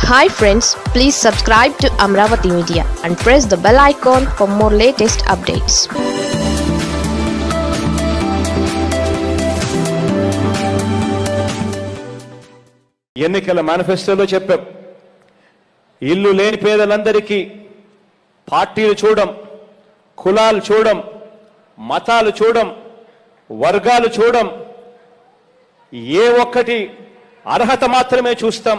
Hi friends please subscribe to Amaravati media and press the bell icon for more latest updates ఎన్నికల మేనిఫెస్టోలో చెప్పాం ఇల్లు లేని పేదలందరికీ పార్టీలు చూడం కులాలు చూడం మతాలు చూడం వర్గాలు చూడం ఏ ఒక్కటి అర్హత మాత్రమే చూస్తాం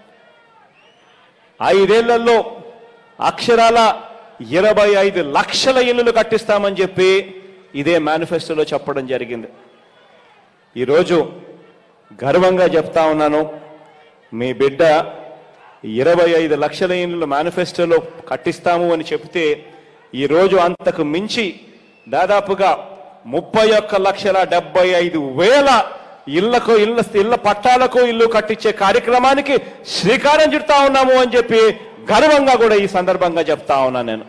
ఐదేళ్లలో అక్షరాల ఇరవై ఐదు లక్షల ఇల్లులు కట్టిస్తామని చెప్పి ఇదే మేనిఫెస్టోలో చెప్పడం జరిగింది ఈరోజు గర్వంగా చెప్తా ఉన్నాను మీ బిడ్డ ఇరవై ఐదు లక్షల ఇండ్లు మేనిఫెస్టోలో కట్టిస్తాము అని చెప్తే ఈరోజు అంతకు మించి దాదాపుగా ముప్పై ఒక్క లక్షల డెబ్బై ఐదు వేల ఇళ్లకు ఇళ్ళ ఇళ్ల పట్టాలకు ఇల్లు కట్టించే కార్యక్రమానికి శ్రీకారం చుడతా ఉన్నాము అని చెప్పి గర్వంగా కూడా ఈ సందర్భంగా చెప్తా ఉన్నా నేను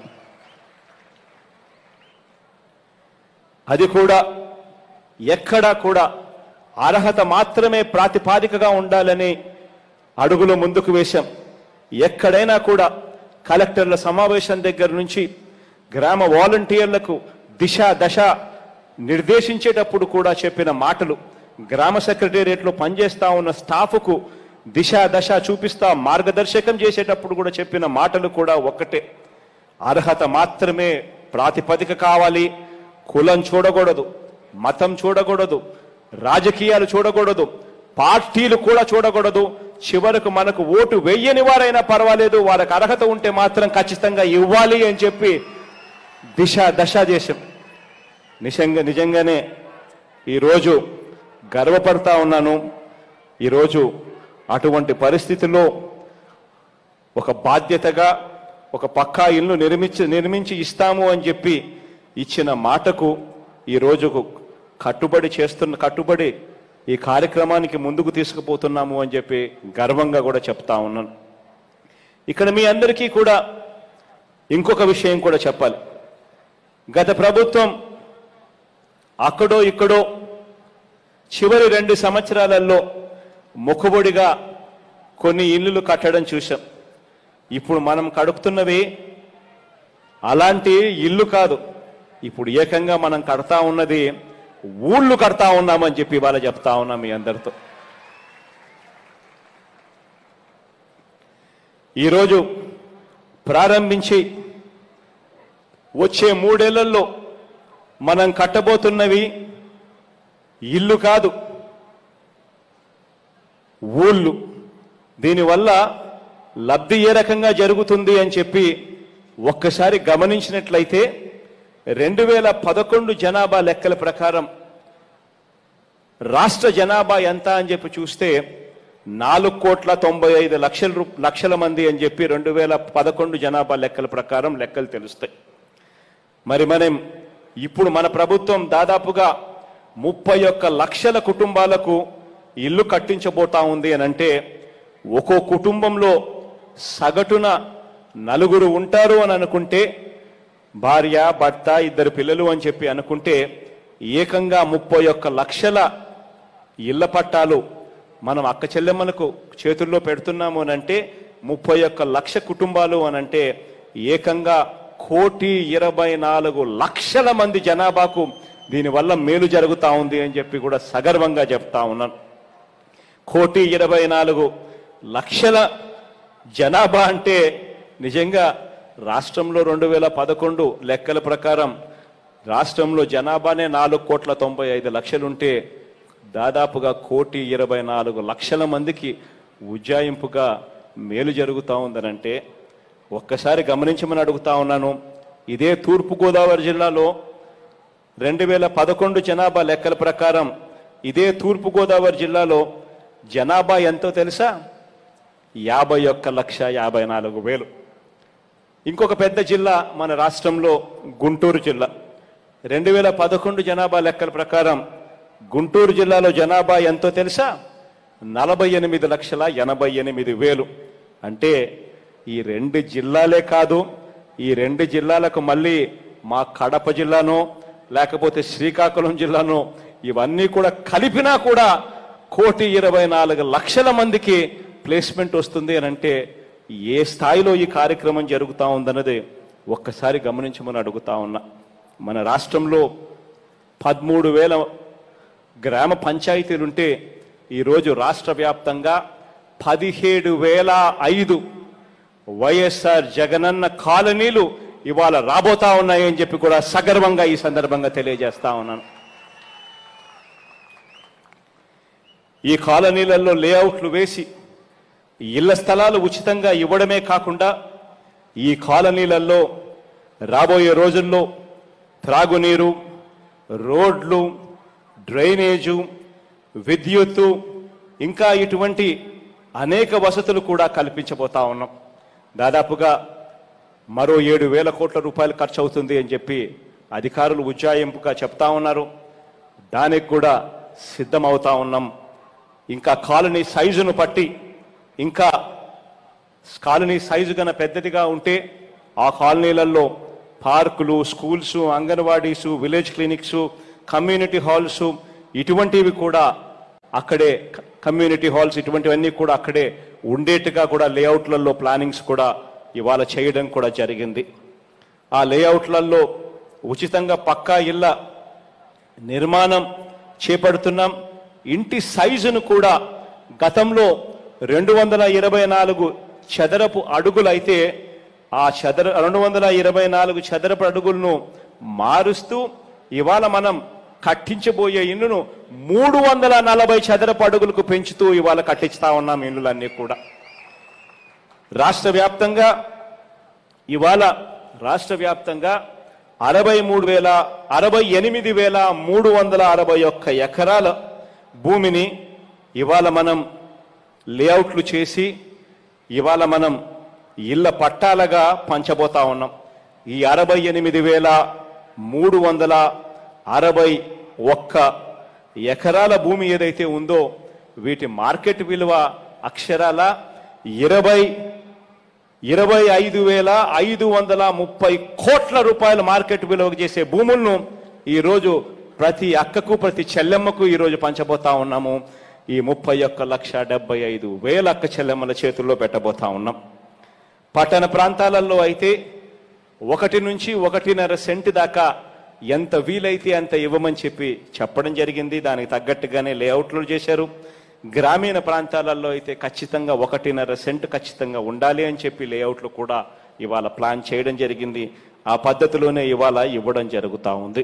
అది కూడా ఎక్కడా కూడా అర్హత మాత్రమే ప్రాతిపాదికగా ఉండాలని అడుగులు ముందుకు వేశాం ఎక్కడైనా కూడా కలెక్టర్ల సమావేశం దగ్గర నుంచి గ్రామ వాలంటీర్లకు దిశ దశ నిర్దేశించేటప్పుడు కూడా చెప్పిన మాటలు గ్రామ సెక్రటేరియట్లో పనిచేస్తా ఉన్న స్టాఫ్కు దిశ దశ చూపిస్తా మార్గదర్శకం చేసేటప్పుడు కూడా చెప్పిన మాటలు కూడా ఒక్కటే అర్హత మాత్రమే ప్రాతిపదిక కావాలి కులం చూడకూడదు మతం చూడకూడదు రాజకీయాలు చూడకూడదు పార్టీలు కూడా చూడకూడదు చివరకు మనకు ఓటు వెయ్యని వారైనా పర్వాలేదు వారికి అర్హత ఉంటే మాత్రం ఖచ్చితంగా ఇవ్వాలి అని చెప్పి దిశ దశ చేశాం నిజంగా నిజంగానే ఈరోజు గర్వపడతా ఉన్నాను ఈరోజు అటువంటి పరిస్థితుల్లో ఒక బాధ్యతగా ఒక పక్కా ఇల్లు నిర్మించి నిర్మించి ఇస్తాము అని చెప్పి ఇచ్చిన మాటకు ఈ రోజుకు కట్టుబడి చేస్తున్న కట్టుబడి ఈ కార్యక్రమానికి ముందుకు తీసుకుపోతున్నాము అని చెప్పి గర్వంగా కూడా చెప్తా ఉన్నాను ఇక్కడ మీ అందరికీ కూడా ఇంకొక విషయం కూడా చెప్పాలి గత ప్రభుత్వం అక్కడో ఇక్కడో చివరి రెండు సంవత్సరాలలో మొక్కుబడిగా కొన్ని ఇల్లులు కట్టడం చూశాం ఇప్పుడు మనం కడుపుతున్నవి అలాంటి ఇల్లు కాదు ఇప్పుడు ఏకంగా మనం కడతా ఉన్నది ఊళ్ళు కడతా ఉన్నామని చెప్పి ఇవాళ చెప్తా ఉన్నాం మీ అందరితో ఈరోజు ప్రారంభించి వచ్చే మూడేళ్లలో మనం కట్టబోతున్నవి ఇల్లు కాదు ఊళ్ళు దీనివల్ల లబ్ధి ఏ రకంగా జరుగుతుంది అని చెప్పి ఒక్కసారి గమనించినట్లయితే రెండు వేల పదకొండు జనాభా లెక్కల ప్రకారం రాష్ట్ర జనాభా ఎంత అని చెప్పి చూస్తే నాలుగు కోట్ల తొంభై ఐదు లక్షల రూ- లక్షల మంది అని చెప్పి రెండు వేల పదకొండు జనాభా లెక్కల ప్రకారం లెక్కలు తెలుస్తాయి మరి మనం ఇప్పుడు మన ప్రభుత్వం దాదాపుగా ముప్పై ఒక్క లక్షల కుటుంబాలకు ఇల్లు కట్టించబోతా ఉంది అని అంటే ఒక్కో కుటుంబంలో సగటున నలుగురు ఉంటారు అని అనుకుంటే భార్య భర్త ఇద్దరు పిల్లలు అని చెప్పి అనుకుంటే ఏకంగా ముప్పై ఒక్క లక్షల ఇళ్ల పట్టాలు మనం అక్క చెల్లెమ్మలకు చేతుల్లో పెడుతున్నాము అని అంటే ముప్పై ఒక్క లక్ష కుటుంబాలు అని అంటే ఏకంగా కోటి ఇరవై నాలుగు లక్షల మంది జనాభాకు దీనివల్ల మేలు జరుగుతా ఉంది అని చెప్పి కూడా సగర్వంగా చెప్తా ఉన్నాను కోటి ఇరవై నాలుగు లక్షల జనాభా అంటే నిజంగా రాష్ట్రంలో రెండు వేల పదకొండు లెక్కల ప్రకారం రాష్ట్రంలో జనాభానే నాలుగు కోట్ల తొంభై ఐదు లక్షలుంటే దాదాపుగా కోటి ఇరవై నాలుగు లక్షల మందికి ఉజ్జాయింపుగా మేలు జరుగుతూ ఉందనంటే ఒక్కసారి గమనించమని అడుగుతా ఉన్నాను ఇదే తూర్పుగోదావరి జిల్లాలో రెండు వేల పదకొండు జనాభా లెక్కల ప్రకారం ఇదే తూర్పుగోదావరి జిల్లాలో జనాభా ఎంతో తెలుసా యాభై ఒక్క లక్ష యాభై నాలుగు వేలు ఇంకొక పెద్ద జిల్లా మన రాష్ట్రంలో గుంటూరు జిల్లా రెండు వేల పదకొండు జనాభా లెక్కల ప్రకారం గుంటూరు జిల్లాలో జనాభా ఎంతో తెలుసా నలభై ఎనిమిది లక్షల ఎనభై ఎనిమిది వేలు అంటే ఈ రెండు జిల్లాలే కాదు ఈ రెండు జిల్లాలకు మళ్ళీ మా కడప జిల్లానో లేకపోతే శ్రీకాకుళం జిల్లానో ఇవన్నీ కూడా కలిపినా కూడా కోటి ఇరవై నాలుగు లక్షల మందికి ప్లేస్మెంట్ వస్తుంది అని అంటే ఏ స్థాయిలో ఈ కార్యక్రమం జరుగుతూ ఉందన్నది ఒక్కసారి గమనించమని అడుగుతా ఉన్నా మన రాష్ట్రంలో పదమూడు వేల గ్రామ పంచాయతీలుంటే ఈరోజు రాష్ట్ర వ్యాప్తంగా పదిహేడు వేల ఐదు వైఎస్ఆర్ జగనన్న కాలనీలు ఇవాళ రాబోతా ఉన్నాయని చెప్పి కూడా సగర్వంగా ఈ సందర్భంగా తెలియజేస్తా ఉన్నాను ఈ కాలనీలలో లేఅవుట్లు వేసి ఇళ్ల స్థలాలు ఉచితంగా ఇవ్వడమే కాకుండా ఈ కాలనీలలో రాబోయే రోజుల్లో త్రాగునీరు రోడ్లు డ్రైనేజు విద్యుత్తు ఇంకా ఇటువంటి అనేక వసతులు కూడా కల్పించబోతా ఉన్నాం దాదాపుగా మరో ఏడు వేల కోట్ల రూపాయలు ఖర్చు అవుతుంది అని చెప్పి అధికారులు ఉజ్జాయింపుగా చెప్తా ఉన్నారు దానికి కూడా సిద్ధమవుతా ఉన్నాం ఇంకా కాలనీ సైజును బట్టి ఇంకా కాలనీ సైజు కన్నా పెద్దదిగా ఉంటే ఆ కాలనీలలో పార్కులు schools anganwadis village clinics community halls ఇటువంటివి కూడా అక్కడే క- కమ్యూనిటీ హాల్స్ ఇటువంటివన్నీ కూడా అక్కడే ఉండేట్టుగా కూడా లేఅవుట్లలో ప్లానింగ్స్ కూడా ఇవాళ చేయడం కూడా జరిగింది ఆ లేఅవుట్లలో ఉచితంగా పక్కా ఇళ్ళ నిర్మాణం చేపడుతున్నాం ఇంటి సైజును కూడా గతంలో రెండు వందల ఇరవై నాలుగు చదరపు అడుగులైతే ఆ చదర రెండు వందల ఇరవై నాలుగు చదరపు అడుగులను మారుస్తూ ఇవాళ మనం కట్టించబోయే ఇల్లును మూడు వందల నలభై చదరపు అడుగులకు పెంచుతూ ఇవాళ కట్టిస్తా ఉన్నాం ఇల్లులన్నీ కూడా రాష్ట్ర వ్యాప్తంగా ఇవాళ రాష్ట్ర వ్యాప్తంగా అరవై మూడు వేల అరవై ఎనిమిది వేల మూడు వందల అరవై ఒక్క ఎకరాల భూమిని ఇవాళ మనం లేఅవుట్లు చేసి ఇవాళ మనం ఇళ్ళ పట్టాలుగా పంచబోతా ఉన్నాం ఈ అరవై ఎనిమిది వేల మూడు వందల అరవై ఒక్క ఎకరాల భూమి ఏదైతే ఉందో వీటి మార్కెట్ విలువ అక్షరాల ఇరవై ఇరవై ఐదు వేల ఐదు వందల ముప్పై కోట్ల రూపాయల మార్కెట్ విలువ చేసే భూములను ఈరోజు ప్రతి అక్కకు ప్రతి చెల్లెమ్మకు ఈరోజు పంచబోతా ఉన్నాము ఈ ముప్పై ఒక్క లక్ష డెబ్బై ఐదు వేల అక్క చెల్లెమ్మల చేతుల్లో పెట్టబోతా ఉన్నాం పట్టణ ప్రాంతాలలో అయితే ఒకటి నుంచి ఒకటిన్నర సెంటు దాకా ఎంత వీలైతే అంత ఇవ్వమని చెప్పి చెప్పడం జరిగింది దానికి తగ్గట్టుగానే లేఅవుట్లు చేశారు గ్రామీణ ప్రాంతాలలో అయితే ఖచ్చితంగా ఒకటిన్నర సెంటు ఖచ్చితంగా ఉండాలి అని చెప్పి లేఅవుట్లు కూడా ఇవాళ ప్లాన్ చేయడం జరిగింది ఆ పద్ధతిలోనే ఇవాళ ఇవ్వడం జరుగుతూ ఉంది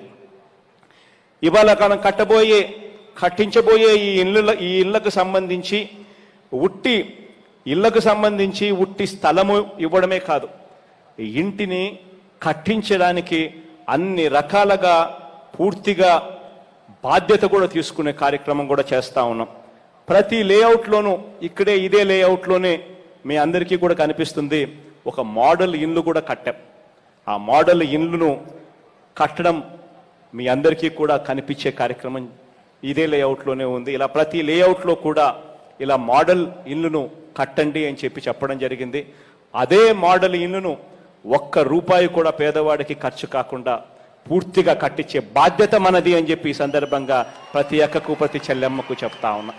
ఇవాళ మనం కట్టబోయే కట్టించబోయే ఈ ఇళ్ళ ఈ ఇళ్లకు సంబంధించి ఉట్టి ఇళ్లకు సంబంధించి ఉట్టి స్థలము ఇవ్వడమే కాదు ఈ ఇంటిని కట్టించడానికి అన్ని రకాలుగా పూర్తిగా బాధ్యత కూడా తీసుకునే కార్యక్రమం కూడా చేస్తా ఉన్నాం ప్రతి లేఅవుట్లోనూ ఇక్కడే ఇదే లేఅవుట్లోనే మీ అందరికీ కూడా కనిపిస్తుంది ఒక మోడల్ ఇల్లు కూడా కట్టాం ఆ మోడల్ ఇల్లును కట్టడం మీ అందరికీ కూడా కనిపించే కార్యక్రమం ఇదే లేఅవుట్లోనే ఉంది ఇలా ప్రతి లేఅవుట్లో కూడా ఇలా మోడల్ ఇల్లును కట్టండి అని చెప్పి చెప్పడం జరిగింది అదే మోడల్ ఇల్లును ఒక్క రూపాయి కూడా పేదవాడికి ఖర్చు కాకుండా పూర్తిగా కట్టించే బాధ్యత మనది అని చెప్పి ఈ సందర్భంగా ప్రతి అక్కకు ప్రతి చెల్లెమ్మకు చెప్తా ఉన్నా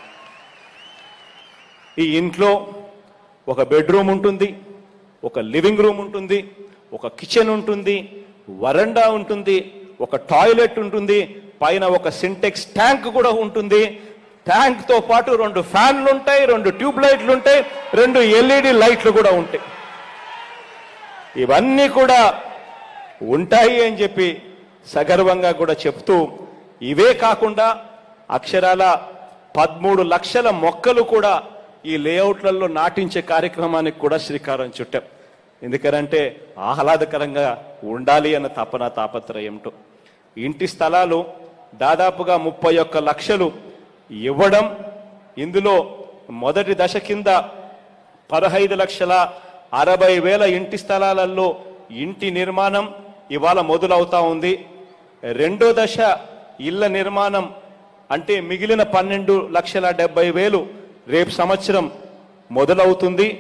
ఈ ఇంట్లో ఒక బెడ్రూమ్ ఉంటుంది ఒక లివింగ్ రూమ్ ఉంటుంది ఒక కిచెన్ ఉంటుంది వరండా ఉంటుంది ఒక టాయిలెట్ ఉంటుంది పైన ఒక సింటెక్స్ ట్యాంక్ కూడా ఉంటుంది ట్యాంక్ తో పాటు రెండు ఫ్యాన్లు ఉంటాయి రెండు ట్యూబ్ లైట్లు ఉంటాయి రెండు ఎల్ఈడి లైట్లు కూడా ఉంటాయి ఇవన్నీ కూడా ఉంటాయి అని చెప్పి సగర్వంగా కూడా చెప్తూ ఇవే కాకుండా అక్షరాల పదమూడు లక్షల మొక్కలు కూడా ఈ లేఅవుట్లలో నాటించే కార్యక్రమానికి కూడా శ్రీకారం చుట్టాం ఎందుకనంటే ఆహ్లాదకరంగా ఉండాలి అన్న తపన తాపత్రయంతో ఇంటి స్థలాలు దాదాపుగా ముప్పై ఒక్క లక్షలు ఇవ్వడం ఇందులో మొదటి దశ కింద పదహైదు లక్షల అరవై వేల ఇంటి స్థలాలలో ఇంటి నిర్మాణం ఇవాళ మొదలవుతా ఉంది రెండో దశ ఇళ్ల నిర్మాణం అంటే మిగిలిన పన్నెండు లక్షల డెబ్బై వేలు రేపు సంవత్సరం మొదలవుతుంది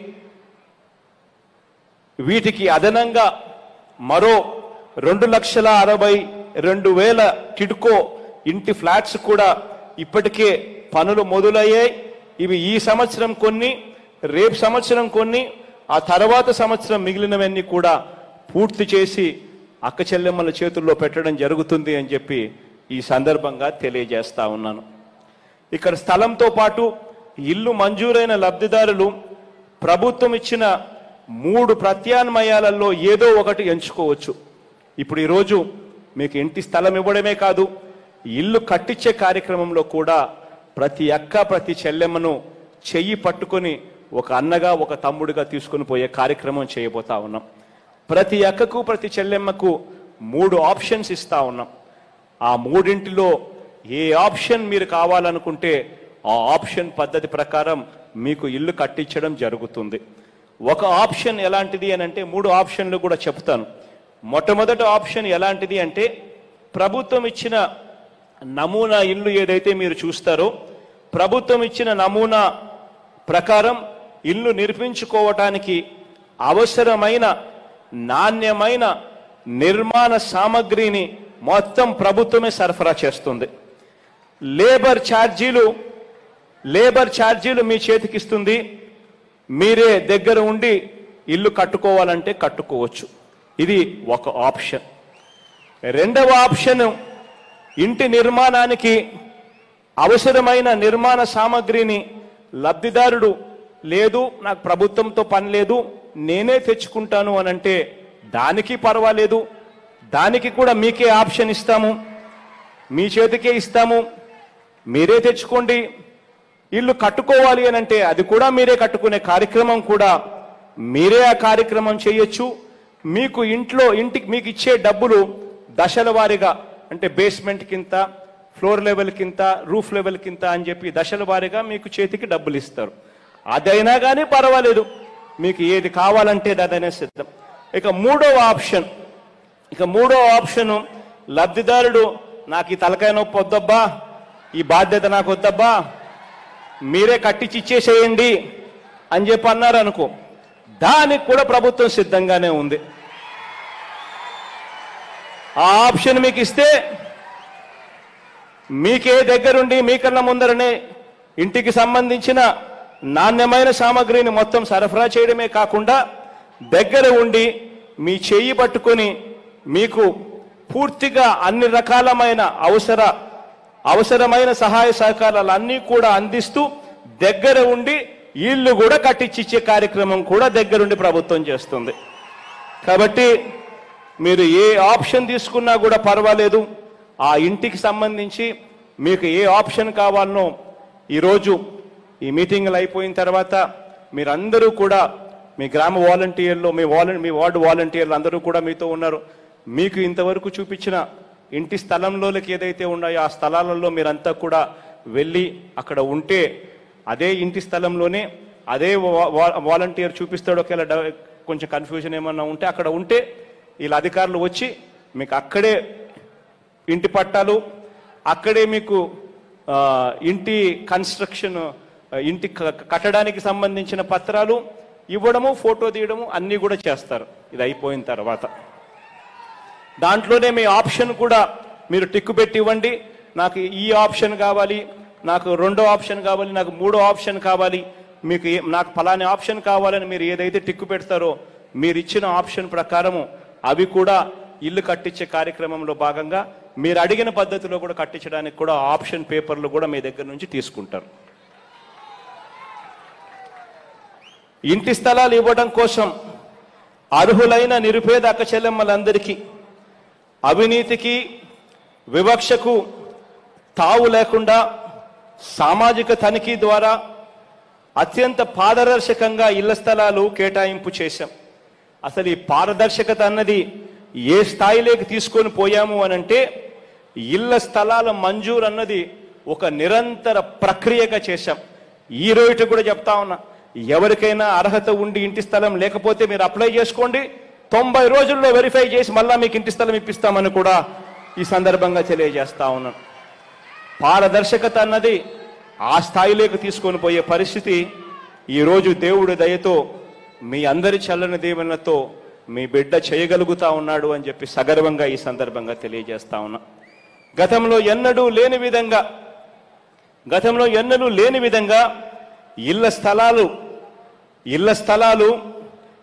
వీటికి అదనంగా మరో రెండు లక్షల అరవై రెండు వేల టిడ్కో ఇంటి ఫ్లాట్స్ కూడా ఇప్పటికే పనులు మొదలయ్యాయి ఇవి ఈ సంవత్సరం కొన్ని రేపు సంవత్సరం కొన్ని ఆ తర్వాత సంవత్సరం మిగిలినవన్నీ కూడా పూర్తి చేసి అక్క చెల్లెమ్మల చేతుల్లో పెట్టడం జరుగుతుంది అని చెప్పి ఈ సందర్భంగా తెలియజేస్తా ఉన్నాను ఇక్కడ స్థలంతో పాటు ఇల్లు మంజూరైన లబ్ధిదారులు ప్రభుత్వం ఇచ్చిన మూడు ప్రత్యామ్నాయాలలో ఏదో ఒకటి ఎంచుకోవచ్చు ఇప్పుడు ఈరోజు మీకు ఇంటి స్థలం ఇవ్వడమే కాదు ఇల్లు కట్టించే కార్యక్రమంలో కూడా ప్రతి అక్క ప్రతి చెల్లెమ్మను చెయ్యి పట్టుకొని ఒక అన్నగా ఒక తమ్ముడిగా తీసుకొని పోయే కార్యక్రమం చేయబోతా ఉన్నాం ప్రతి అక్కకు ప్రతి చెల్లెమ్మకు మూడు ఆప్షన్స్ ఇస్తా ఉన్నాం ఆ మూడింటిలో ఏ ఆప్షన్ మీరు కావాలనుకుంటే ఆ ఆప్షన్ పద్ధతి ప్రకారం మీకు ఇల్లు కట్టించడం జరుగుతుంది ఒక ఆప్షన్ ఎలాంటిది అని అంటే మూడు ఆప్షన్లు కూడా చెప్తాను మొట్టమొదటి ఆప్షన్ ఎలాంటిది అంటే ప్రభుత్వం ఇచ్చిన నమూనా ఇల్లు ఏదైతే మీరు చూస్తారో ప్రభుత్వం ఇచ్చిన నమూనా ప్రకారం ఇల్లు నిర్మించుకోవటానికి అవసరమైన నాణ్యమైన నిర్మాణ సామగ్రిని మొత్తం ప్రభుత్వమే సరఫరా చేస్తుంది లేబర్ ఛార్జీలు లేబర్ ఛార్జీలు మీ చేతికిస్తుంది మీరే దగ్గర ఉండి ఇల్లు కట్టుకోవాలంటే కట్టుకోవచ్చు ఇది ఒక ఆప్షన్ రెండవ ఆప్షన్ ఇంటి నిర్మాణానికి అవసరమైన నిర్మాణ సామగ్రిని లబ్ధిదారుడు లేదు నాకు ప్రభుత్వంతో పని లేదు నేనే తెచ్చుకుంటాను అని అంటే దానికి పర్వాలేదు దానికి కూడా మీకే ఆప్షన్ ఇస్తాము మీ చేతికే ఇస్తాము మీరే తెచ్చుకోండి ఇల్లు కట్టుకోవాలి అని అంటే అది కూడా మీరే కట్టుకునే కార్యక్రమం కూడా మీరే ఆ కార్యక్రమం చేయొచ్చు మీకు ఇంట్లో ఇంటికి మీకు ఇచ్చే డబ్బులు దశల వారీగా అంటే బేస్మెంట్ కింత ఫ్లోర్ లెవెల్ కింత రూఫ్ లెవెల్ కింత అని చెప్పి దశల వారీగా మీకు చేతికి డబ్బులు ఇస్తారు అదైనా కానీ పర్వాలేదు మీకు ఏది కావాలంటే అదైనా సిద్ధం ఇక మూడవ ఆప్షన్ ఇక మూడో ఆప్షన్ లబ్ధిదారుడు నాకు ఈ తలకాయ నొప్పి వద్దబ్బా ఈ బాధ్యత నాకు వద్దబ్బా మీరే కట్టించి ఇచ్చేసేయండి అని చెప్పి అన్నారు అనుకో దానికి కూడా ప్రభుత్వం సిద్ధంగానే ఉంది ఆ ఆప్షన్ మీకు ఇస్తే మీకే దగ్గరుండి మీకన్నా ముందరనే ఇంటికి సంబంధించిన నాణ్యమైన సామగ్రిని మొత్తం సరఫరా చేయడమే కాకుండా దగ్గర ఉండి మీ చెయ్యి పట్టుకొని మీకు పూర్తిగా అన్ని రకాలమైన అవసర అవసరమైన సహాయ సహకారాలు అన్నీ కూడా అందిస్తూ దగ్గర ఉండి ఇల్లు కూడా కట్టించిచ్చే కార్యక్రమం కూడా దగ్గరుండి ప్రభుత్వం చేస్తుంది కాబట్టి మీరు ఏ ఆప్షన్ తీసుకున్నా కూడా పర్వాలేదు ఆ ఇంటికి సంబంధించి మీకు ఏ ఆప్షన్ కావాలనో ఈరోజు ఈ మీటింగ్లు అయిపోయిన తర్వాత మీరందరూ కూడా మీ గ్రామ వాలంటీర్లు మీ వాలం మీ వార్డు వాలంటీర్లు అందరూ కూడా మీతో ఉన్నారు మీకు ఇంతవరకు చూపించిన ఇంటి స్థలంలోకి ఏదైతే ఉన్నాయో ఆ స్థలాలలో మీరంతా కూడా వెళ్ళి అక్కడ ఉంటే అదే ఇంటి స్థలంలోనే అదే వా- వా- వాలంటీర్ చూపిస్తాడు ఒకవేళ డ- కొంచెం కన్ఫ్యూజన్ ఏమన్నా ఉంటే అక్కడ ఉంటే వీళ్ళ అధికారులు వచ్చి మీకు అక్కడే ఇంటి పట్టాలు అక్కడే మీకు ఆ, ఇంటి కన్స్ట్రక్షన్ ఆ, ఇంటి క- కట్టడానికి సంబంధించిన పత్రాలు ఇవ్వడము ఫోటో తీయడము అన్నీ కూడా చేస్తారు ఇది అయిపోయిన తర్వాత దాంట్లోనే మీ ఆప్షన్ కూడా మీరు టిక్కు పెట్టి ఇవ్వండి నాకు ఈ ఆప్షన్ కావాలి నాకు రెండో ఆప్షన్ కావాలి నాకు మూడో ఆప్షన్ కావాలి మీకు ఏ- నాకు ఫలాని ఆప్షన్ కావాలని మీరు ఏదైతే టిక్కు పెడతారో మీరు ఇచ్చిన ఆప్షన్ ప్రకారము అవి కూడా ఇల్లు కట్టించే కార్యక్రమంలో భాగంగా మీరు అడిగిన పద్ధతిలో కూడా కట్టించడానికి కూడా ఆప్షన్ పేపర్లు కూడా మీ దగ్గర నుంచి తీసుకుంటారు ఇంటి స్థలాలు ఇవ్వడం కోసం అర్హులైన నిరుపేద అక్క చెల్లెమ్మలందరికీ అవినీతికి వివక్షకు తావు లేకుండా సామాజిక తనిఖీ ద్వారా అత్యంత పారదర్శకంగా ఇళ్ల స్థలాలు కేటాయింపు చేశాం అసలు ఈ పారదర్శకత అన్నది ఏ స్థాయిలోకి తీసుకొని పోయాము అనంటే ఇళ్ల స్థలాల మంజూరు అన్నది ఒక నిరంతర ప్రక్రియగా చేశాం ఈ రోజు కూడా చెప్తా ఉన్నా ఎవరికైనా అర్హత ఉండి ఇంటి స్థలం లేకపోతే మీరు అప్లై చేసుకోండి తొంభై రోజుల్లో వెరిఫై చేసి మళ్ళా మీకు ఇంటి స్థలం ఇప్పిస్తామని కూడా ఈ సందర్భంగా తెలియజేస్తా ఉన్నాను పారదర్శకత అన్నది ఆ స్థాయిలోకి తీసుకొని పోయే పరిస్థితి ఈరోజు దేవుడి దయతో మీ అందరి చల్లని దీవెనలతో మీ బిడ్డ చేయగలుగుతా ఉన్నాడు అని చెప్పి సగర్వంగా ఈ సందర్భంగా తెలియజేస్తా ఉన్నా గతంలో ఎన్నడూ లేని విధంగా గతంలో ఎన్నడూ లేని విధంగా ఇళ్ల స్థలాలు ఇళ్ల స్థలాలు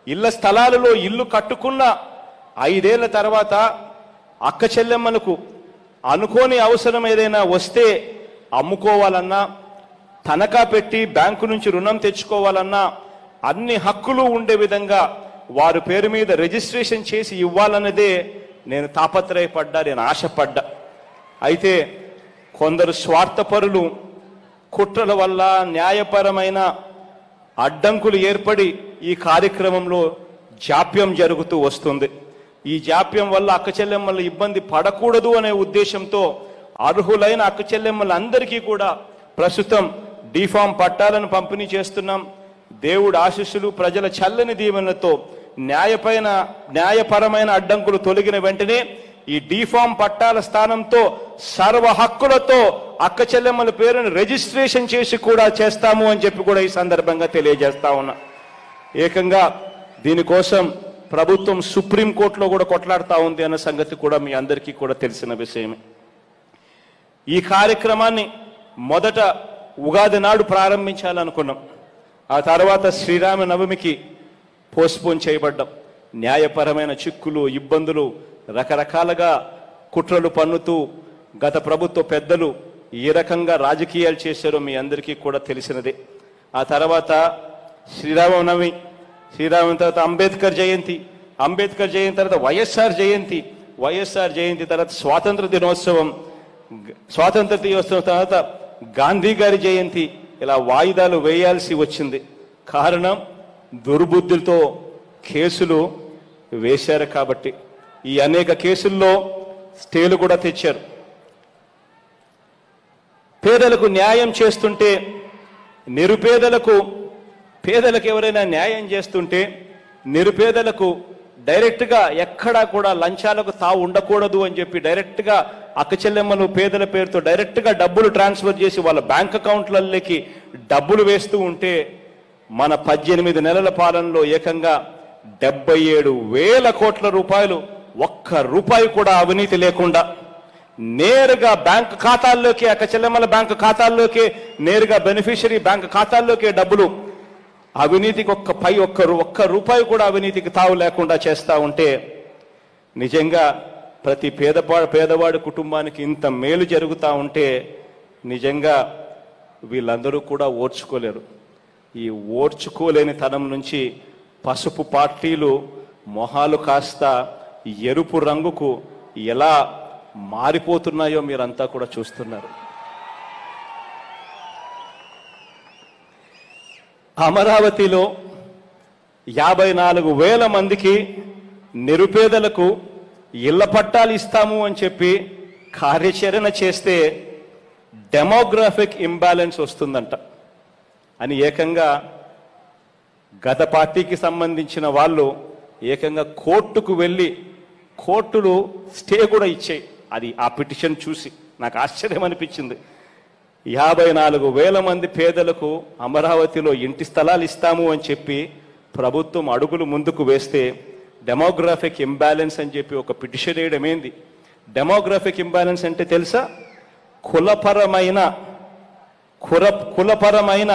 ఇళ్ల స్థలాలలో ఇల్లు కట్టుకున్న ఐదేళ్ల తర్వాత అక్క చెల్లెమ్మలకు అనుకోని అవసరం ఏదైనా వస్తే అమ్ముకోవాలన్నా తనఖా పెట్టి బ్యాంకు నుంచి రుణం తెచ్చుకోవాలన్నా అన్ని హక్కులు ఉండే విధంగా వారి పేరు మీద రిజిస్ట్రేషన్ చేసి ఇవ్వాలన్నదే నేను తాపత్రయపడ్డా నేను ఆశపడ్డా అయితే కొందరు స్వార్థపరులు కుట్రల వల్ల న్యాయపరమైన అడ్డంకులు ఏర్పడి ఈ కార్యక్రమంలో జాప్యం జరుగుతూ వస్తుంది ఈ జాప్యం వల్ల అక్క చెల్లెమ్మల ఇబ్బంది పడకూడదు అనే ఉద్దేశంతో అర్హులైన అక్క చెల్లెమ్మలందరికీ కూడా ప్రస్తుతం డిఫామ్ పట్టాలను పంపిణీ చేస్తున్నాం దేవుడు ఆశీస్సులు ప్రజల చల్లని దీవెనలతో న్యాయపైన న్యాయపరమైన అడ్డంకులు తొలగిన వెంటనే ఈ డిఫామ్ పట్టాల స్థానంతో సర్వ హక్కులతో అక్క చెల్లెమ్మల పేరును రిజిస్ట్రేషన్ చేసి కూడా చేస్తాము అని చెప్పి కూడా ఈ సందర్భంగా తెలియజేస్తా ఉన్నా ఏకంగా దీనికోసం ప్రభుత్వం సుప్రీంకోర్టులో కూడా కొట్లాడుతా ఉంది అన్న సంగతి కూడా మీ అందరికీ కూడా తెలిసిన విషయమే ఈ కార్యక్రమాన్ని మొదట ఉగాది నాడు ప్రారంభించాలనుకున్నాం ఆ తర్వాత శ్రీరామ నవమికి పోస్ట్పోన్ చేయబడ్డాం న్యాయపరమైన చిక్కులు ఇబ్బందులు రకరకాలుగా కుట్రలు పన్నుతూ గత ప్రభుత్వ పెద్దలు ఏ రకంగా రాజకీయాలు చేశారో మీ అందరికీ కూడా తెలిసినదే ఆ తర్వాత శ్రీరామనవమి శ్రీరామం తర్వాత అంబేద్కర్ జయంతి అంబేద్కర్ జయంతి తర్వాత వైఎస్ఆర్ జయంతి వైఎస్ఆర్ జయంతి తర్వాత స్వాతంత్ర దినోత్సవం గ- స్వాతంత్ర దినోత్సవం తర్వాత గాంధీ గారి జయంతి ఇలా వాయిదాలు వేయాల్సి వచ్చింది కారణం దుర్బుద్ధులతో కేసులు వేశారు కాబట్టి ఈ అనేక కేసుల్లో స్టేలు కూడా తెచ్చారు పేదలకు న్యాయం చేస్తుంటే నిరుపేదలకు పేదలకు ఎవరైనా న్యాయం చేస్తుంటే నిరుపేదలకు డైరెక్ట్గా ఎక్కడా కూడా లంచాలకు తావు ఉండకూడదు అని చెప్పి డైరెక్ట్గా అక్క చెల్లెమ్మలు పేదల పేరుతో డైరెక్ట్గా డబ్బులు ట్రాన్స్ఫర్ చేసి వాళ్ళ బ్యాంక్ అకౌంట్లలోకి డబ్బులు వేస్తూ ఉంటే మన పద్దెనిమిది నెలల పాలనలో ఏకంగా డెబ్బై ఏడు వేల కోట్ల రూపాయలు ఒక్క రూపాయి కూడా అవినీతి లేకుండా నేరుగా బ్యాంక్ ఖాతాల్లోకి అక్క చెల్లెమ్మల బ్యాంక్ ఖాతాల్లోకి నేరుగా బెనిఫిషరీ బ్యాంక్ ఖాతాల్లోకి డబ్బులు అవినీతికి ఒక్క పై ఒక్క రూ- ఒక్క రూపాయి కూడా అవినీతికి తావు లేకుండా చేస్తా ఉంటే నిజంగా ప్రతి పేదపా పేదవాడి కుటుంబానికి ఇంత మేలు జరుగుతూ ఉంటే నిజంగా వీళ్ళందరూ కూడా ఓర్చుకోలేరు ఈ ఓర్చుకోలేని తనం నుంచి పసుపు పార్టీలు మొహాలు కాస్త ఎరుపు రంగుకు ఎలా మారిపోతున్నాయో మీరంతా కూడా చూస్తున్నారు అమరావతిలో యాభై నాలుగు వేల మందికి నిరుపేదలకు ఇళ్ల పట్టాలు ఇస్తాము అని చెప్పి కార్యాచరణ చేస్తే డెమోగ్రాఫిక్ ఇంబ్యాలెన్స్ వస్తుందంట అని ఏకంగా గత పార్టీకి సంబంధించిన వాళ్ళు ఏకంగా కోర్టుకు వెళ్ళి కోర్టులు స్టే కూడా ఇచ్చాయి అది ఆ పిటిషన్ చూసి నాకు ఆశ్చర్యం అనిపించింది యాభై నాలుగు వేల మంది పేదలకు అమరావతిలో ఇంటి స్థలాలు ఇస్తాము అని చెప్పి ప్రభుత్వం అడుగులు ముందుకు వేస్తే డెమోగ్రాఫిక్ ఇంబ్యాలెన్స్ అని చెప్పి ఒక పిటిషన్ వేయడం ఏంది డెమోగ్రాఫిక్ ఇంబ్యాలెన్స్ అంటే తెలుసా కులపరమైన కుల కులపరమైన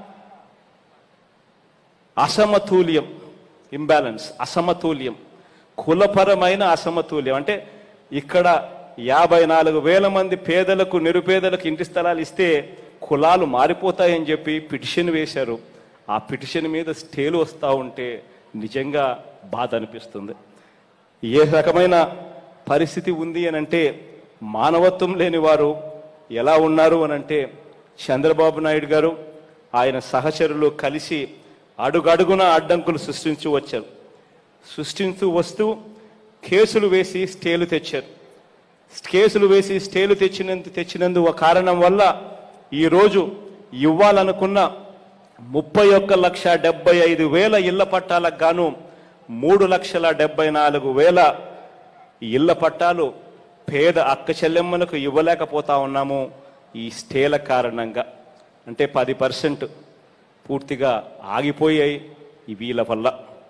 అసమతుల్యం ఇంబ్యాలెన్స్ అసమతుల్యం కులపరమైన అసమతుల్యం అంటే ఇక్కడ యాభై నాలుగు వేల మంది పేదలకు నిరుపేదలకు ఇంటి స్థలాలు ఇస్తే కులాలు మారిపోతాయని చెప్పి పిటిషన్ వేశారు ఆ పిటిషన్ మీద స్టేలు వస్తూ ఉంటే నిజంగా బాధ అనిపిస్తుంది ఏ రకమైన పరిస్థితి ఉంది అని అంటే మానవత్వం లేని వారు ఎలా ఉన్నారు అని అంటే చంద్రబాబు నాయుడు గారు ఆయన సహచరులు కలిసి అడుగడుగున అడ్డంకులు సృష్టించు వచ్చారు సృష్టించు వస్తూ కేసులు వేసి స్టేలు తెచ్చారు కేసులు వేసి స్టేలు తెచ్చినందు తెచ్చినందు ఒక కారణం వల్ల ఈరోజు ఇవ్వాలనుకున్న ముప్పై ఒక్క లక్ష డెబ్బై ఐదు వేల ఇళ్ల పట్టాలకు గాను మూడు లక్షల డెబ్బై నాలుగు వేల ఇళ్ల పట్టాలు పేద అక్క చెల్లెమ్మలకు ఇవ్వలేకపోతా ఉన్నాము ఈ స్టేల కారణంగా అంటే పది పర్సెంట్ పూర్తిగా ఆగిపోయాయి ఈ వీళ్ళ వల్ల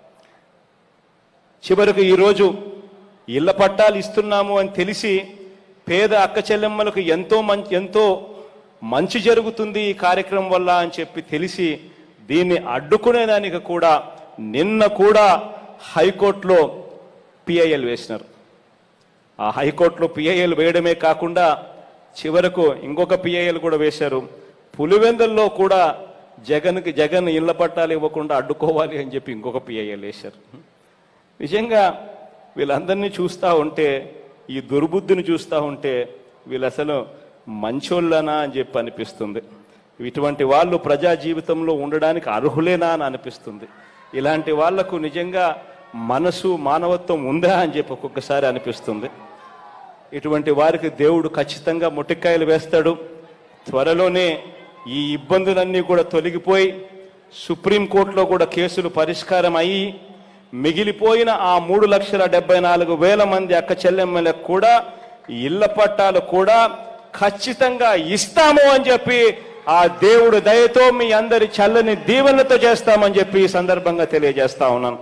చివరకు ఈరోజు ఇళ్ల పట్టాలు ఇస్తున్నాము అని తెలిసి పేద అక్క చెల్లెమ్మలకు ఎంతో మంచి ఎంతో మంచి జరుగుతుంది ఈ కార్యక్రమం వల్ల అని చెప్పి తెలిసి దీన్ని అడ్డుకునేదానికి కూడా నిన్న కూడా హైకోర్టులో పిఐఎల్ వేసినారు ఆ హైకోర్టులో పిఐఎల్ వేయడమే కాకుండా చివరకు ఇంకొక పిఐఎల్ కూడా వేశారు పులివెందుల్లో కూడా జగన్కి జగన్ ఇళ్ల పట్టాలు ఇవ్వకుండా అడ్డుకోవాలి అని చెప్పి ఇంకొక పిఐఎల్ వేశారు నిజంగా వీళ్ళందరినీ చూస్తూ ఉంటే ఈ దుర్బుద్ధిని చూస్తూ ఉంటే వీళ్ళు అసలు మంచోళ్ళనా అని చెప్పి అనిపిస్తుంది ఇటువంటి వాళ్ళు ప్రజా జీవితంలో ఉండడానికి అర్హులేనా అని అనిపిస్తుంది ఇలాంటి వాళ్లకు నిజంగా మనసు మానవత్వం ఉందా అని చెప్పి ఒక్కొక్కసారి అనిపిస్తుంది ఇటువంటి వారికి దేవుడు ఖచ్చితంగా ముట్టికాయలు వేస్తాడు త్వరలోనే ఈ ఇబ్బందులన్నీ కూడా తొలగిపోయి సుప్రీంకోర్టులో కూడా కేసులు పరిష్కారం అయ్యి మిగిలిపోయిన ఆ మూడు లక్షల డెబ్బై నాలుగు వేల మంది అక్క చెల్లెమ్మలకు కూడా ఇళ్ల పట్టాలు కూడా ఖచ్చితంగా ఇస్తాము అని చెప్పి ఆ దేవుడు దయతో మీ అందరి చల్లని దీవెనలతో చేస్తామని చెప్పి ఈ సందర్భంగా తెలియజేస్తా ఉన్నాను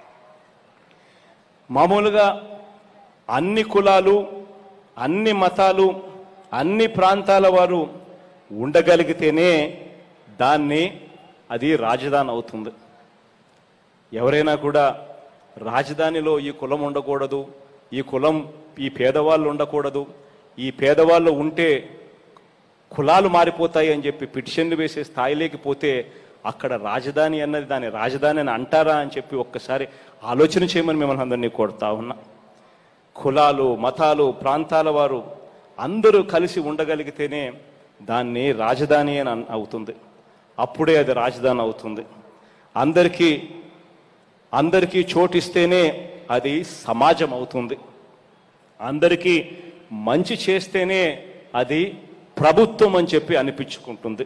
మామూలుగా అన్ని కులాలు అన్ని మతాలు అన్ని ప్రాంతాల వారు ఉండగలిగితేనే దాన్ని అది రాజధాని అవుతుంది ఎవరైనా కూడా రాజధానిలో ఈ కులం ఉండకూడదు ఈ కులం ఈ పేదవాళ్ళు ఉండకూడదు ఈ పేదవాళ్ళు ఉంటే కులాలు మారిపోతాయి అని చెప్పి పిటిషన్లు వేసే స్థాయిలోకి పోతే అక్కడ రాజధాని అన్నది దాని రాజధాని అని అంటారా అని చెప్పి ఒక్కసారి ఆలోచన చేయమని మిమ్మల్ని అందరినీ కోరుతా ఉన్నా కులాలు మతాలు ప్రాంతాల వారు అందరూ కలిసి ఉండగలిగితేనే దాన్ని రాజధాని అని అన్- అవుతుంది అప్పుడే అది రాజధాని అవుతుంది అందరికీ అందరికీ చోటిస్తేనే అది సమాజం అవుతుంది అందరికీ మంచి చేస్తేనే అది ప్రభుత్వం అని చెప్పి అనిపించుకుంటుంది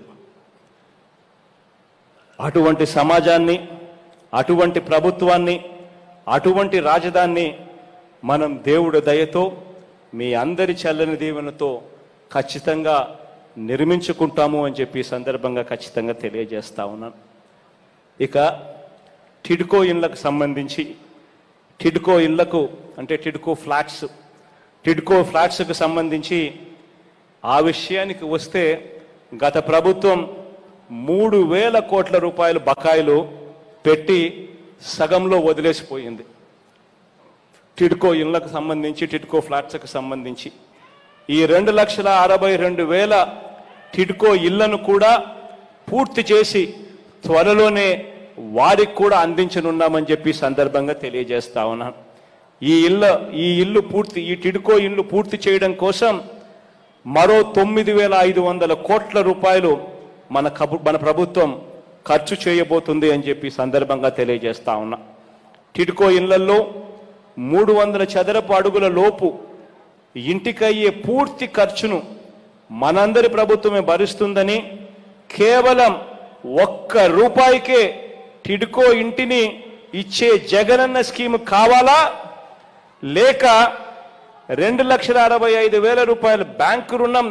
అటువంటి సమాజాన్ని అటువంటి ప్రభుత్వాన్ని అటువంటి రాజధాన్ని మనం దేవుడి దయతో మీ అందరి చల్లని దీవెనతో ఖచ్చితంగా నిర్మించుకుంటాము అని చెప్పి ఈ సందర్భంగా ఖచ్చితంగా తెలియజేస్తా ఉన్నాను ఇక టిడ్కో ఇళ్లకు సంబంధించి టిడ్కో ఇళ్లకు అంటే టిడ్కో ఫ్లాట్స్ టిడ్కో ఫ్లాట్స్కు సంబంధించి ఆ విషయానికి వస్తే గత ప్రభుత్వం మూడు వేల కోట్ల రూపాయలు బకాయిలు పెట్టి సగంలో వదిలేసిపోయింది టిడ్కో ఇళ్లకు సంబంధించి టిడ్కో ఫ్లాట్స్కి సంబంధించి ఈ రెండు లక్షల అరవై రెండు వేల టిడ్కో ఇళ్లను కూడా పూర్తి చేసి త్వరలోనే వారికి కూడా అందించనున్నామని చెప్పి ఈ సందర్భంగా తెలియజేస్తా ఉన్నాను ఈ ఇల్లు ఈ ఇల్లు పూర్తి ఈ టిడ్కో ఇల్లు పూర్తి చేయడం కోసం మరో తొమ్మిది వేల ఐదు వందల కోట్ల రూపాయలు మన కబు మన ప్రభుత్వం ఖర్చు చేయబోతుంది అని చెప్పి ఈ సందర్భంగా తెలియజేస్తా ఉన్నా టిడ్కో ఇళ్లలో మూడు వందల చదరపు అడుగుల లోపు ఇంటికయ్యే పూర్తి ఖర్చును మనందరి ప్రభుత్వమే భరిస్తుందని కేవలం ఒక్క రూపాయికే టిడ్కో ఇంటిని ఇచ్చే జగనన్న స్కీమ్ కావాలా లేక రెండు లక్షల అరవై ఐదు వేల రూపాయల బ్యాంకు రుణం